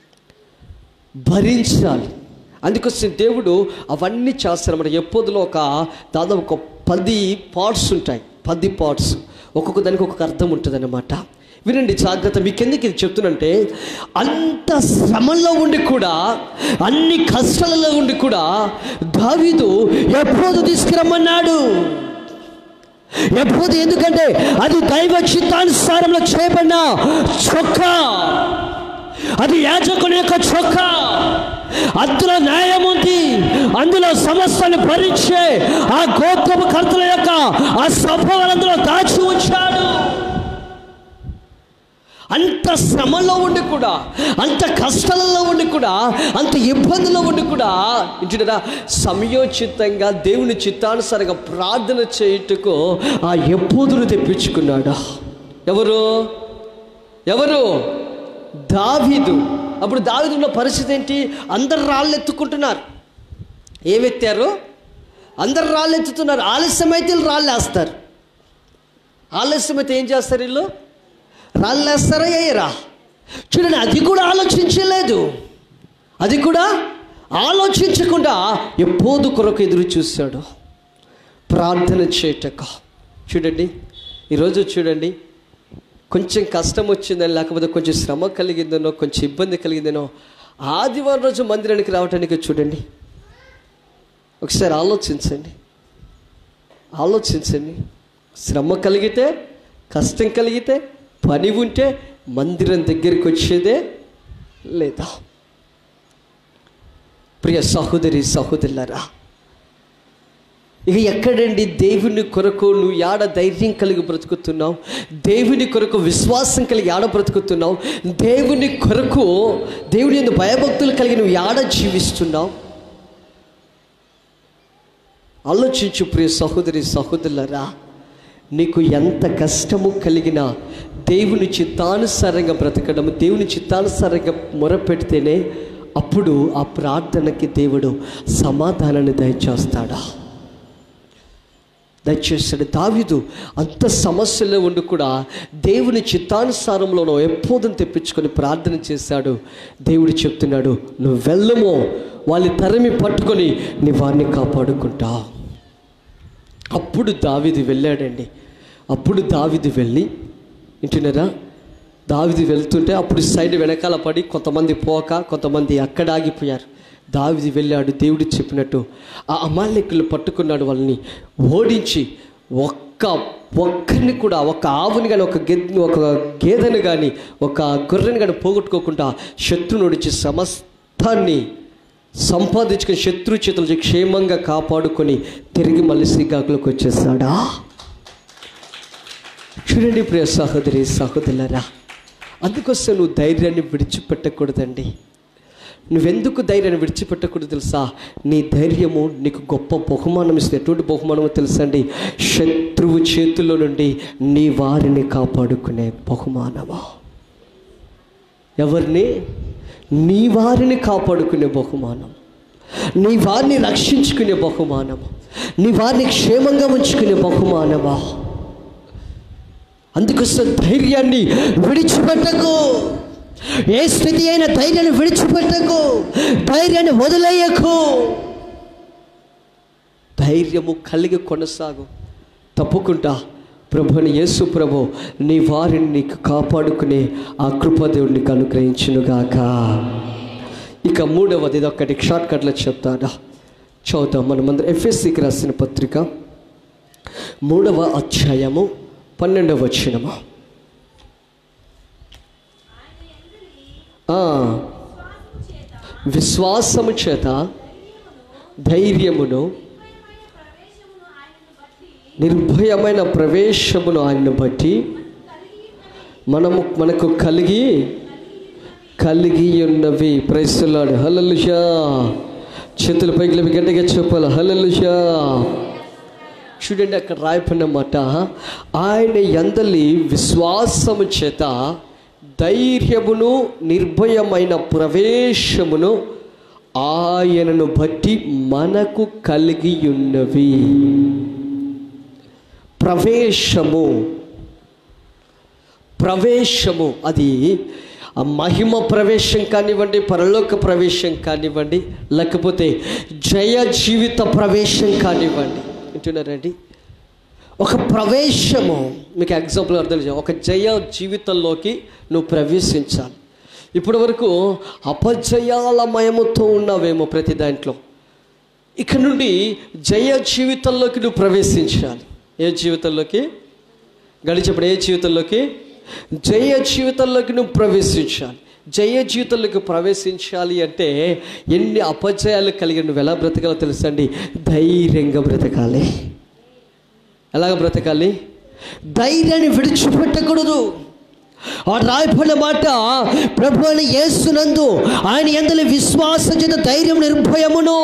భరించాలి అందుకోసం దేవుడు అవన్నీ చేస్తారు మన ఎప్పుడులో ఒక దాదాపు ఒక పది పార్ట్స్ ఉంటాయి పది పార్ట్స్ ఒక్కొక్క దానికి ఒక్కొక్క అర్థం ఉంటుంది అనమాట వినండి జాగ్రత్త మీకెందుకు ఇది చెప్తున్నంటే అంత శ్రమల్లో ఉండి కూడా అన్ని కష్టాలలో ఉండి కూడా దావీదు ఎప్పుడు తీసుకురమ్మన్నాడు ఎప్పుడు ఎందుకంటే అది దైవ చిత్తానుసారంలో చేయబడిన చొక్కా అది యాజకుని యొక్క చొక్కా అందులో న్యాయం ఉంది అందులో సమస్యను భరించే ఆ గోత్రపు కర్తల యొక్క ఆ స్వభావాలు అందులో దాచి ఉంచాడు అంత శ్రమలో ఉండి కూడా అంత కష్టాలలో ఉండి కూడా అంత ఇబ్బందుల్లో ఉండి కూడా ఇంటిరా సమయోచితంగా దేవుని చిత్తానుసారంగా ప్రార్థన చేయుటకు ఆ ఎప్పుదును తెప్పించుకున్నాడు ఎవరు ఎవరు దావీదు అప్పుడు దావీదులో పరిస్థితి ఏంటి అందరు రాళ్ళు ఎత్తుకుంటున్నారు ఏమెత్తారు అందరు రాళ్ళు ఎత్తుతున్నారు ఆలస్యమైతే వీళ్ళు రాళ్ళు వేస్తారు ఆలస్యమైతే ఏం చేస్తారు వీళ్ళు రాళ్ళు వేస్తారా వేయరా చూడండి అది కూడా ఆలోచించలేదు అది కూడా ఆలోచించకుండా ఎప్పుడు కొరకు ఎదురు చూశాడు ప్రార్థన చేయటక చూడండి ఈరోజు చూడండి కొంచెం కష్టం వచ్చిందని లేకపోతే కొంచెం శ్రమ కలిగిందనో కొంచెం ఇబ్బంది కలిగిందనో ఆదివారం రోజు మందిరానికి రావడానికి చూడండి ఒకసారి ఆలోచించండి ఆలోచించండి శ్రమ కలిగితే కష్టం కలిగితే పని ఉంటే మందిరం దగ్గరికి వచ్చేదే లేదా ప్రియ సహోదరి సహోదరులారా ఇక ఎక్కడండి దేవుని కొరకు నువ్వు యాడ ధైర్యం కలిగి బ్రతుకుతున్నావు దేవుని కొరకు విశ్వాసం కలిగి యాడ బ్రతుకుతున్నావు దేవుని కొరకు దేవుని ఎందు భయభక్తులు కలిగి నువ్వు యాడ జీవిస్తున్నావు ఆలోచించు ప్రియ సహోదరి సహోదరులరా నీకు ఎంత కష్టము కలిగినా దేవుని చిత్తానుసారంగా బ్రతకడం దేవుని చిత్తానుసారంగా మొరపెడితేనే అప్పుడు ఆ ప్రార్థనకి దేవుడు సమాధానాన్ని దయచేస్తాడా దయచేస్తాడు దావిదు అంత సమస్యలో ఉండి కూడా దేవుని చిత్తానుసారంలోనో ఎప్పుదని తెప్పించుకొని ప్రార్థన చేశాడు దేవుడు చెప్తున్నాడు నువ్వు వెళ్ళమో వాళ్ళ తరిమి పట్టుకొని నీ వారిని కాపాడుకుంటావు అప్పుడు దావిది వెళ్ళాడండి అప్పుడు దావిది వెళ్ళి వింటున్నారా దావిది వెళ్తుంటే అప్పుడు సైడ్ వెనకాల పడి కొంతమంది పోక కొంతమంది అక్కడ ఆగిపోయారు దావిది వెళ్ళాడు దేవుడు చెప్పినట్టు ఆ అమాలికులు పట్టుకున్నాడు వాళ్ళని ఓడించి ఒక్క ఒక్కరిని కూడా ఒక ఆవుని కానీ ఒక గెద్ ఒక గేదెను కానీ ఒక గొర్రెని కానీ పోగొట్టుకోకుండా శత్రువుని ఓడించి సమస్తాన్ని సంపాదించుకుని శత్రు చేతుల నుంచి క్షేమంగా కాపాడుకొని తిరిగి మళ్ళీ శ్రీకాకులకు వచ్చేసాడా చూడండి ప్రియ సహోదరి సహోదరులరా అందుకోసం నువ్వు ధైర్యాన్ని విడిచిపెట్టకూడదండి నువ్వెందుకు ధైర్యాన్ని విడిచిపెట్టకూడదు తెలుసా నీ ధైర్యము నీకు గొప్ప బహుమానం ఇస్తుంది ఎటువంటి బహుమానమో తెలుసండి శత్రువు చేతుల్లో నుండి నీ వారిని కాపాడుకునే బహుమానమా ఎవరిని నీ వారిని కాపాడుకునే బహుమానం నీ వారిని రక్షించుకునే బహుమానము నీ వారిని క్షేమంగా ఉంచుకునే బహుమానమా అందుకోసం ధైర్యాన్ని విడిచిపెట్టకు ఏ స్థితి అయిన ధైర్యాన్ని విడిచిపెట్టకు ధైర్యాన్ని వదిలేయకు ధైర్యము కలిగి కొనసాగు తప్పుకుంటా ప్రభుని యేసు ప్రభు నీ వారిని నీకు కాపాడుకునే ఆ కృపదేవుడు నీకు అనుగ్రహించునుగాక ఇక మూడవది ఇదొక్కటి షార్ట్ కట్లో చెప్తాడా చదువుతాం మనమందరం ఎఫ్ఎస్సికి రాసిన పత్రిక మూడవ అధ్యాయము పన్నెండవ వచనము ఆ, విశ్వాసము చేత ధైర్యమును నిర్భయమైన ప్రవేశమును ఆయనను బట్టి మనము మనకు కలిగి కలిగి ఉన్నవి ప్రైస్తున్నాడు హలలుషా చేతుల పైకి లేపి గట్టిగా చెప్పాలి హలలుషా చూడండి అక్కడ రాయపడినమాట ఆయన ఎందలి విశ్వాసము చేత ధైర్యమును నిర్భయమైన ప్రవేశమును ఆయనను బట్టి మనకు కలిగి ఉన్నవి ప్రవేశము ప్రవేశము అది ఆ మహిమ ప్రవేశం కానివ్వండి పరలోక ప్రవేశం కానివ్వండి లేకపోతే జయ జీవిత ప్రవేశం కానివ్వండి వింటున్నారండి ఒక ప్రవేశము మీకు ఎగ్జాంపుల్ అర్థం చేయ ఒక జయ జీవితంలోకి నువ్వు ప్రవేశించాలి ఇప్పటి వరకు అపజయాలమయముతో ఉన్నావేమో ప్రతి దాంట్లో ఇక్కడ నుండి జయ జీవితంలోకి నువ్వు ప్రవేశించాలి ఏ జీవితంలోకి గడిచినప్పుడు ఏ జీవితంలోకి జయ జీవితంలోకి నువ్వు ప్రవేశించాలి జయ జీవితంలోకి ప్రవేశించాలి అంటే ఎన్ని అపజయాలు కలిగి నువ్వు ఎలా బ్రతకాలో తెలుసండి ధైర్యంగా బ్రతకాలి ఎలాగ బ్రతకాలి ధైర్యాన్ని విడిచిపెట్టకూడదు ఆ రాయబడిన మాట ప్రభు అని యేసునందు ఆయన ఎందులో విశ్వాసం చేత ధైర్యం నిర్భయమును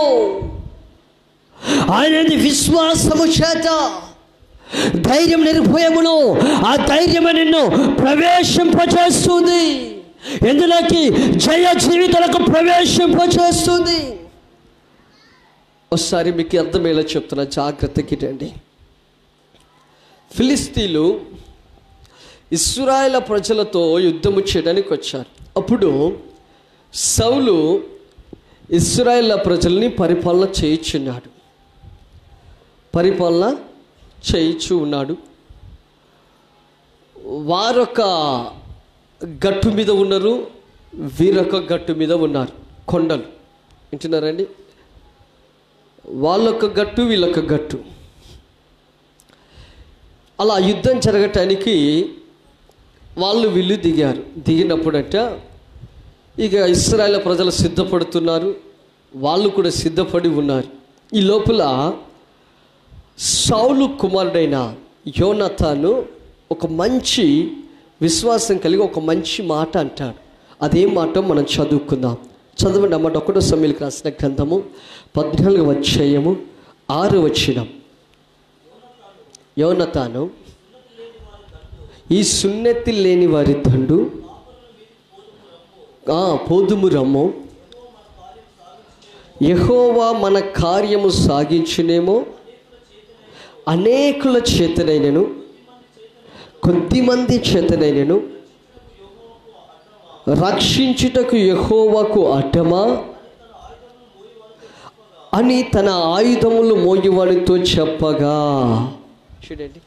ఆయన యందు విశ్వాసము చేత ధైర్యం నిర్భయమును ఆ ధైర్యమే నిన్ను ప్రవేశింపచేస్తుంది ఎందులోకి జయ జీవితాలకు ప్రవేశింపచేస్తుంది ఒకసారి మీకు అర్థమయ్యేలా చెప్తున్నా జాగ్రత్తకి రండి ఫిలిస్తీన్లు ఇస్రాయేల ప్రజలతో యుద్ధము చేయడానికి వచ్చారు అప్పుడు సౌలు ఇస్రాయేల్ ప్రజల్ని పరిపాలన చేయించున్నాడు పరిపాలన చేయించు ఉన్నాడు వారొక గట్టు మీద ఉన్నారు వీరొక గట్టు మీద ఉన్నారు కొండలు వింటున్నారండి వాళ్ళొక గట్టు వీళ్ళొక గట్టు అలా యుద్ధం జరగటానికి వాళ్ళు వీళ్ళు దిగారు దిగినప్పుడట ఇక ఇస్రాయేల్ ప్రజలు సిద్ధపడుతున్నారు వాళ్ళు కూడా సిద్ధపడి ఉన్నారు ఈ లోపల సౌలు కుమారుడైన యోనతాను ఒక మంచి విశ్వాసం కలిగి ఒక మంచి మాట అంటాడు అదే మాట మనం చదువుకుందాం చదవండి అన్నమాట ఒకటో సమయానికి రాసిన గ్రంథము పద్నాలుగు అధ్యాయము ఆరు వచ్చినం యోనతాను ఈ సున్నతి లేని వారి దండు ఆ, పోదుము రమ్ము యహోవా మన కార్యము సాగించునేమో అనేకుల చేతనైనను కొద్దిమంది చేతనైనను రక్షించుటకు యహోవాకు అడ్డమా అని తన ఆయుధములు మోగివాడితో చెప్పగా చూడండి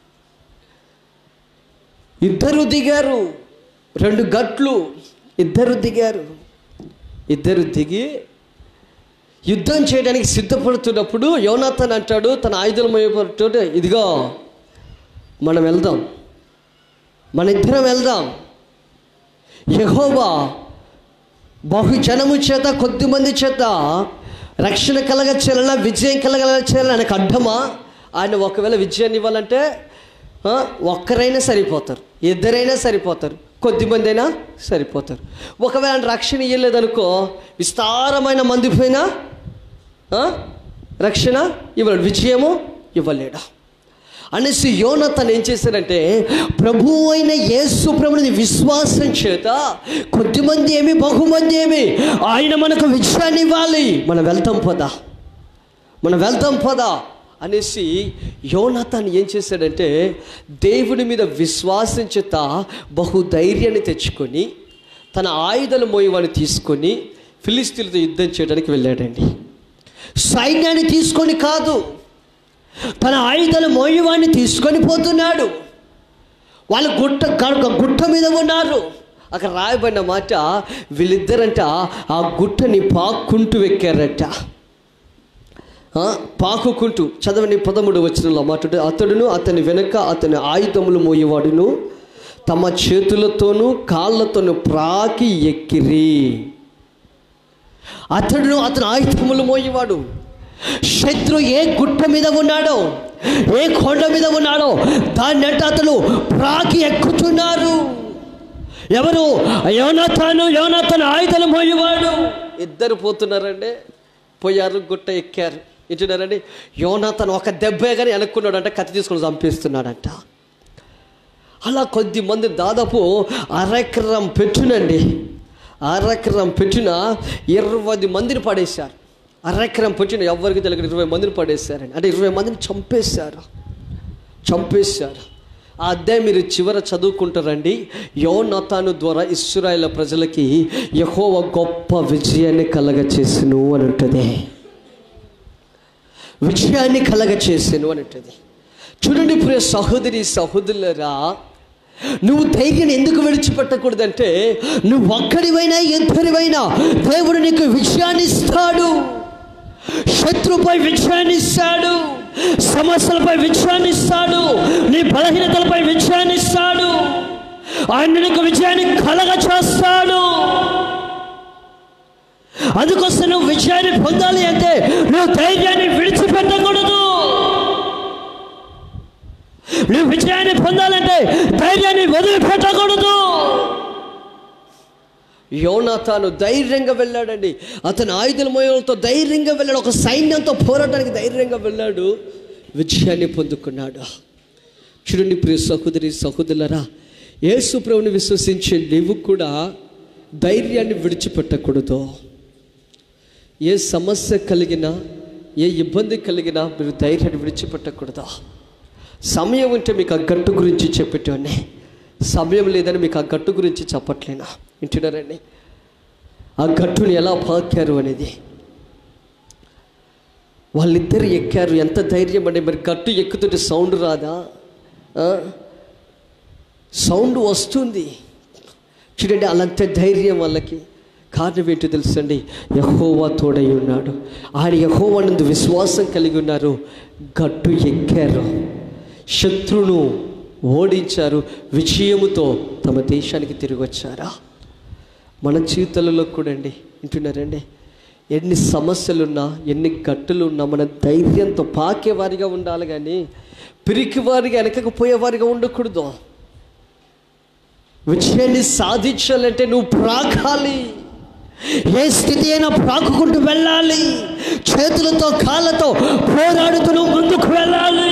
ఇద్దరు దిగారు రెండు గట్లు ఇద్దరు దిగారు ఇద్దరు దిగి యుద్ధం చేయడానికి సిద్ధపడుతున్నప్పుడు యోనాథన్ అంటాడు తన ఆయుధాలు మోయబడుతుంటే ఇదిగో మనం వెళ్దాం మన ఇద్దరం వెళ్దాం యహోవా బహుజనము చేత కొద్దిమంది చేత రక్షణ కలగ చేయాలన్నా విజయం కలగ చేయాలని ఆయనకు అడ్డమా ఆయన ఒకవేళ విజయాన్ని ఇవ్వాలంటే ఆ, ఒక్కరైనా సరిపోతారు ఇద్దరైనా సరిపోతారు కొద్దిమంది అయినా సరిపోతారు ఒకవేళ ఆయన రక్షణ ఇవ్వలేదనుకో విస్తారమైన మంది పోయినా ఆ, రక్షణ ఇవ్వలేడు విజయము ఇవ్వలేడా అనేసి యోనతను ఏం చేశారంటే ప్రభు అయిన యేసు ప్రభుని విశ్వాసం చేత కొద్దిమంది ఏమి బహుమంది ఏమి ఆయన మనకు విజయాన్ని ఇవ్వాలి మనం వెళ్తాం పదా మనం వెళ్తాం పదా అనేసి యోనాథాన్ని ఏం చేశాడంటే దేవుని మీద విశ్వాసం చేత బహుధైర్యాన్ని తెచ్చుకొని తన ఆయుధాలు మోయవాన్ని తీసుకొని ఫిలిస్తీన్లతో యుద్ధం చేయడానికి వెళ్ళాడండి సైన్యాన్ని తీసుకొని కాదు తన ఆయుధాలు మోయవాన్ని తీసుకొని పోతున్నాడు వాళ్ళు గుట్ట గ- గుట్ట మీద ఉన్నారు అక్కడ రాయబడిన మాట వీళ్ళిద్దరంట ఆ గుట్టని పాక్కుంటూ ఎక్కారట ఆ, పాకుకుంటూ చదవని పదమూడు వచ్చిన మాట అతడును అతని వెనక అతని ఆయుధములు మోయేవాడును తమ చేతులతోనూ కాళ్ళతోనూ ప్రాకి ఎక్కిరి అతడును అతని ఆయుధములు మోయేవాడు శత్రు ఏ గుట్ట మీద ఉన్నాడో ఏ కొండ మీద ఉన్నాడో దాన్ని అంటే అతను ప్రాకి ఎక్కుతున్నారు ఎవరు యోనతాను యోనతను ఆయుధాలు మోయేవాడు ఇద్దరు పోతున్నారండి పోయారు గుట్ట ఎక్కారు ఇంటున్నారండి యోనాతను ఒక దెబ్బే కానీ వెనక్కున్నాడంట కత్తి తీసుకొని చంపేస్తున్నాడంట అలా కొద్ది మంది దాదాపు అరెకరం పెట్టునండి అరెకరం పెట్టిన ఇరవై మందిని పడేశారు అరెకరం పెట్టిన ఎవరికి తెలియదు ఇరవై మందిని పడేశారండి అంటే ఇరవై మందిని చంపేశారు చంపేశారు ఆ అధ్యాయం మీరు చివర చదువుకుంటారండి యోనతాను ద్వారా ఇస్రాయేల్ ప్రజలకి యహోవ గొప్ప విజయాన్ని కలగచేసిను అని ఉంటుంది విజయాన్ని కలగచేసాను అని ఉంటుంది చూడండి ప్రియ సహోదరి సహోదరులరా నువ్వు ధైర్యాన్ని ఎందుకు విడిచిపెట్టకూడదంటే నువ్వు ఒక్కడివైనా ఇద్దరివైనా దేవుడు నీకు విజయాన్ని ఇస్తాడు శత్రుపై విజయాన్ని ఇస్తాడు సమస్యలపై విజయాన్ని ఇస్తాడు నీ బలహీనతలపై విజయాన్ని ఇస్తాడు ఆయన నీకు విజయాన్ని కలగ చేస్తాడు అందుకోసం నువ్వు విజయాన్ని పొందాలి అంటే నువ్వు ధైర్యాన్ని విడిచిపెట్టకూడదు నువ్వు విజయాన్ని పొందాలంటే ధైర్యాన్ని వదిలిపెట్టకూడదు యోనాతాను ధైర్యంగా వెళ్ళాడండి అతను ఆయుధల మోయలతో ధైర్యంగా వెళ్ళాడు ఒక సైన్యంతో పోరాటానికి ధైర్యంగా వెళ్ళాడు విజయాన్ని పొందుకున్నాడు చూడండి ప్రియ సహోదరి సహోదరులరా యేసు ప్రభుని విశ్వసించే నీవు కూడా ధైర్యాన్ని విడిచిపెట్టకూడదు ఏ సమస్య కలిగినా ఏ ఇబ్బంది కలిగినా మీరు ధైర్యాన్ని విడిచిపెట్టకూడదు సమయం ఉంటే మీకు ఆ గట్టు గురించి చెప్పేటోనే సమయం లేదని మీకు ఆ గట్టు గురించి చెప్పట్లేనా వింటున్నారండి ఆ గట్టుని ఎలా పాకారు అనేది వాళ్ళిద్దరు ఎక్కారు ఎంత ధైర్యం అండి మరి గట్టు ఎక్కుతుంటే సౌండ్ రాదా ఆ? సౌండ్ వస్తుంది చూడండి అలాంటి ధైర్యం వాళ్ళకి కారణం ఏంటో తెలుసండి యహోవా తోడై ఉన్నాడు ఆయన యహోవా నందు విశ్వాసం కలిగి ఉన్నారు గట్టు ఎక్కారు శత్రును ఓడించారు విజయముతో తమ దేశానికి తిరిగి వచ్చారా మన జీవితాలలో కూడా అండి వింటున్నారండి ఎన్ని సమస్యలున్నా ఎన్ని గట్టులు ఉన్నా మన ధైర్యంతో పాకేవారిగా ఉండాలి కానీ పిరికివారిగా వెనకకపోయేవారిగా ఉండకూడదు విజయాన్ని సాధించాలంటే నువ్వు ప్రాకాలి ఏ స్థితి అయినా ప్రాకుకుంటూ వెళ్ళాలి చేతులతో కాళ్ళతో పోరాడుతూ నువ్వు ముందుకు వెళ్ళాలి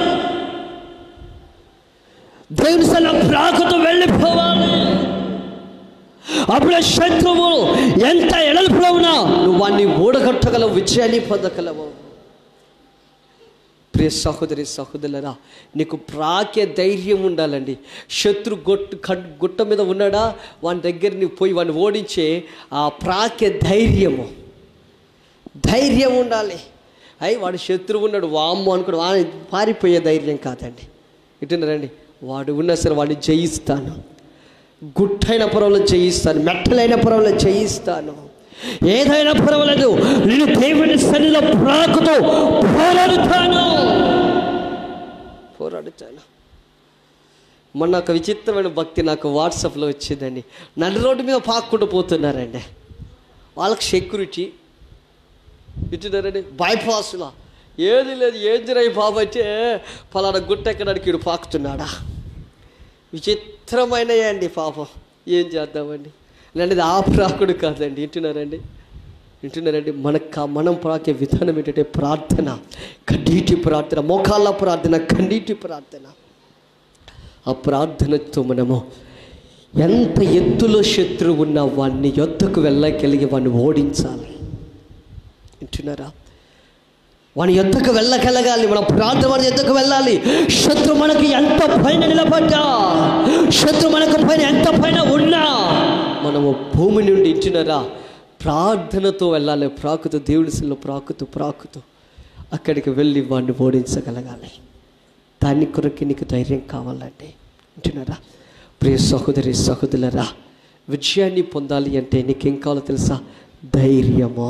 దేవుని సల ప్రాకుతూ వెళ్ళిపోవాలి అప్పుడే శత్రువు ఎంత ఎడల్పులో ఉన్నా నువ్వు వాడిని ఊడగొట్టగలవు విజయాన్ని పొందగలవు ప్రియ సహోదరి సహోదరులరా నీకు ప్రాకే ధైర్యం ఉండాలండి శత్రు గొట్టు కట్ గుట్ట మీద ఉన్నాడా వాని దగ్గర నీవు పోయి వాడిని ఓడించే ఆ ప్రాకే ధైర్యము ధైర్యం ఉండాలి అయ్యి వాడు శత్రువు ఉన్నాడు వామ్ము అనుకుని వాడి పారిపోయే ధైర్యం కాదండి ఇటున్నారండి వాడు ఉన్నా సరే వాడిని జయిస్తాను గుట్టైన పొరవలో జయిస్తాను మెట్టలైన పొరవలో జయిస్తాను ఏదైనా పర్వాలేదు నేను దేవుని సన్నిధిలో ప్రాకుతో పోరాడుతాను పోరాడుతాను మొన్న ఒక విచిత్రమైన భక్తి నాకు వాట్సాప్లో వచ్చిందండి నడి రోడ్డు మీద పాక్కుంటూ పోతున్నారండి వాళ్ళకి సెక్యూరిటీ ఇచ్చినారండి బైపాస్లో ఏది లేదు ఏం జరై బాబు అంటే ఫలానా గుట్ట ఎక్కడానికి వీడు పాకుతున్నాడా విచిత్రమైన అండి పాపం ఏం చేద్దామండి లేదంటే ఆ ప్రాకుడు కాదండి వింటున్నారండి వింటున్నారండి మనకు మనం ప్రాకే విధానం ఏంటంటే ప్రార్థన కన్నీటి ప్రార్థన మోకాళ్ళ ప్రార్థన కన్నీటి ప్రార్థన ఆ ప్రార్థనతో మనము ఎంత ఎత్తులో శత్రువు ఉన్న వాడిని యొద్దకు వెళ్ళగలిగి వాడిని ఓడించాలి వింటున్నారా వాని ఎద్దకు వెళ్ళగలగాలి మన ప్రార్థన వాడి ఎద్దకు వెళ్ళాలి శత్రు మనకి ఎంత పైన నిలబడ్డా శత్రు మనకు పైన ఎంత పైన ఉన్నా మనము భూమి నుండి ఇచ్చినరా ప్రార్థనతో వెళ్ళాలి ప్రాకుతూ దేవుడి సిల్లో ప్రాకుతూ ప్రాకుతూ అక్కడికి వెళ్ళి వాడిని ఓడించగలగాలి దాని కొరకు నీకు ధైర్యం కావాలంటే వింటున్నారా ప్రియ సహోదరి సహోదరులరా విజయాన్ని పొందాలి అంటే నీకేం కావాలో తెలుసా ధైర్యమా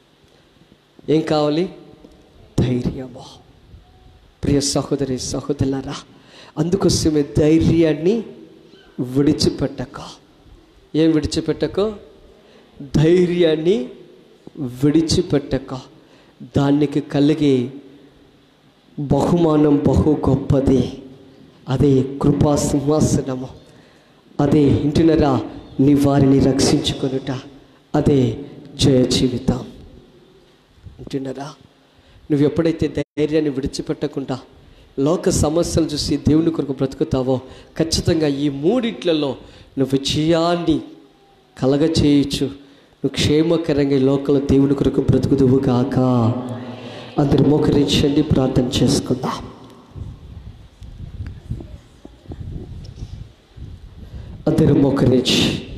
ఏం కావాలి ధైర్యము ప్రియ సహోదరి సహోదరులరా అందుకోసమే ధైర్యాన్ని విడిచిపెట్టక ఏం విడిచిపెట్టక ధైర్యాన్ని విడిచిపెట్టక దానికి కలిగే బహుమానం బహు గొప్పది అదే కృపా సింహాసనము అదే ఇంటినరా నీ వారిని రక్షించుకొనుట అదే జయ జీవితం వింటున్నారా నువ్వు ఎప్పుడైతే ధైర్యాన్ని విడిచిపెట్టకుండా లోక సమస్యలు చూసి దేవుని కొరకు బ్రతుకుతావో ఖచ్చితంగా ఈ మూడిట్లలో నువ్వు విజయాన్ని కలగ చేయొచ్చు నువ్వు క్షేమకరంగా ఈ లోకల దేవుని కొరకు బ్రతుకుదువు కాక అందరు మోకరించండి ప్రార్థన చేసుకుందాం అందరు మోకరించి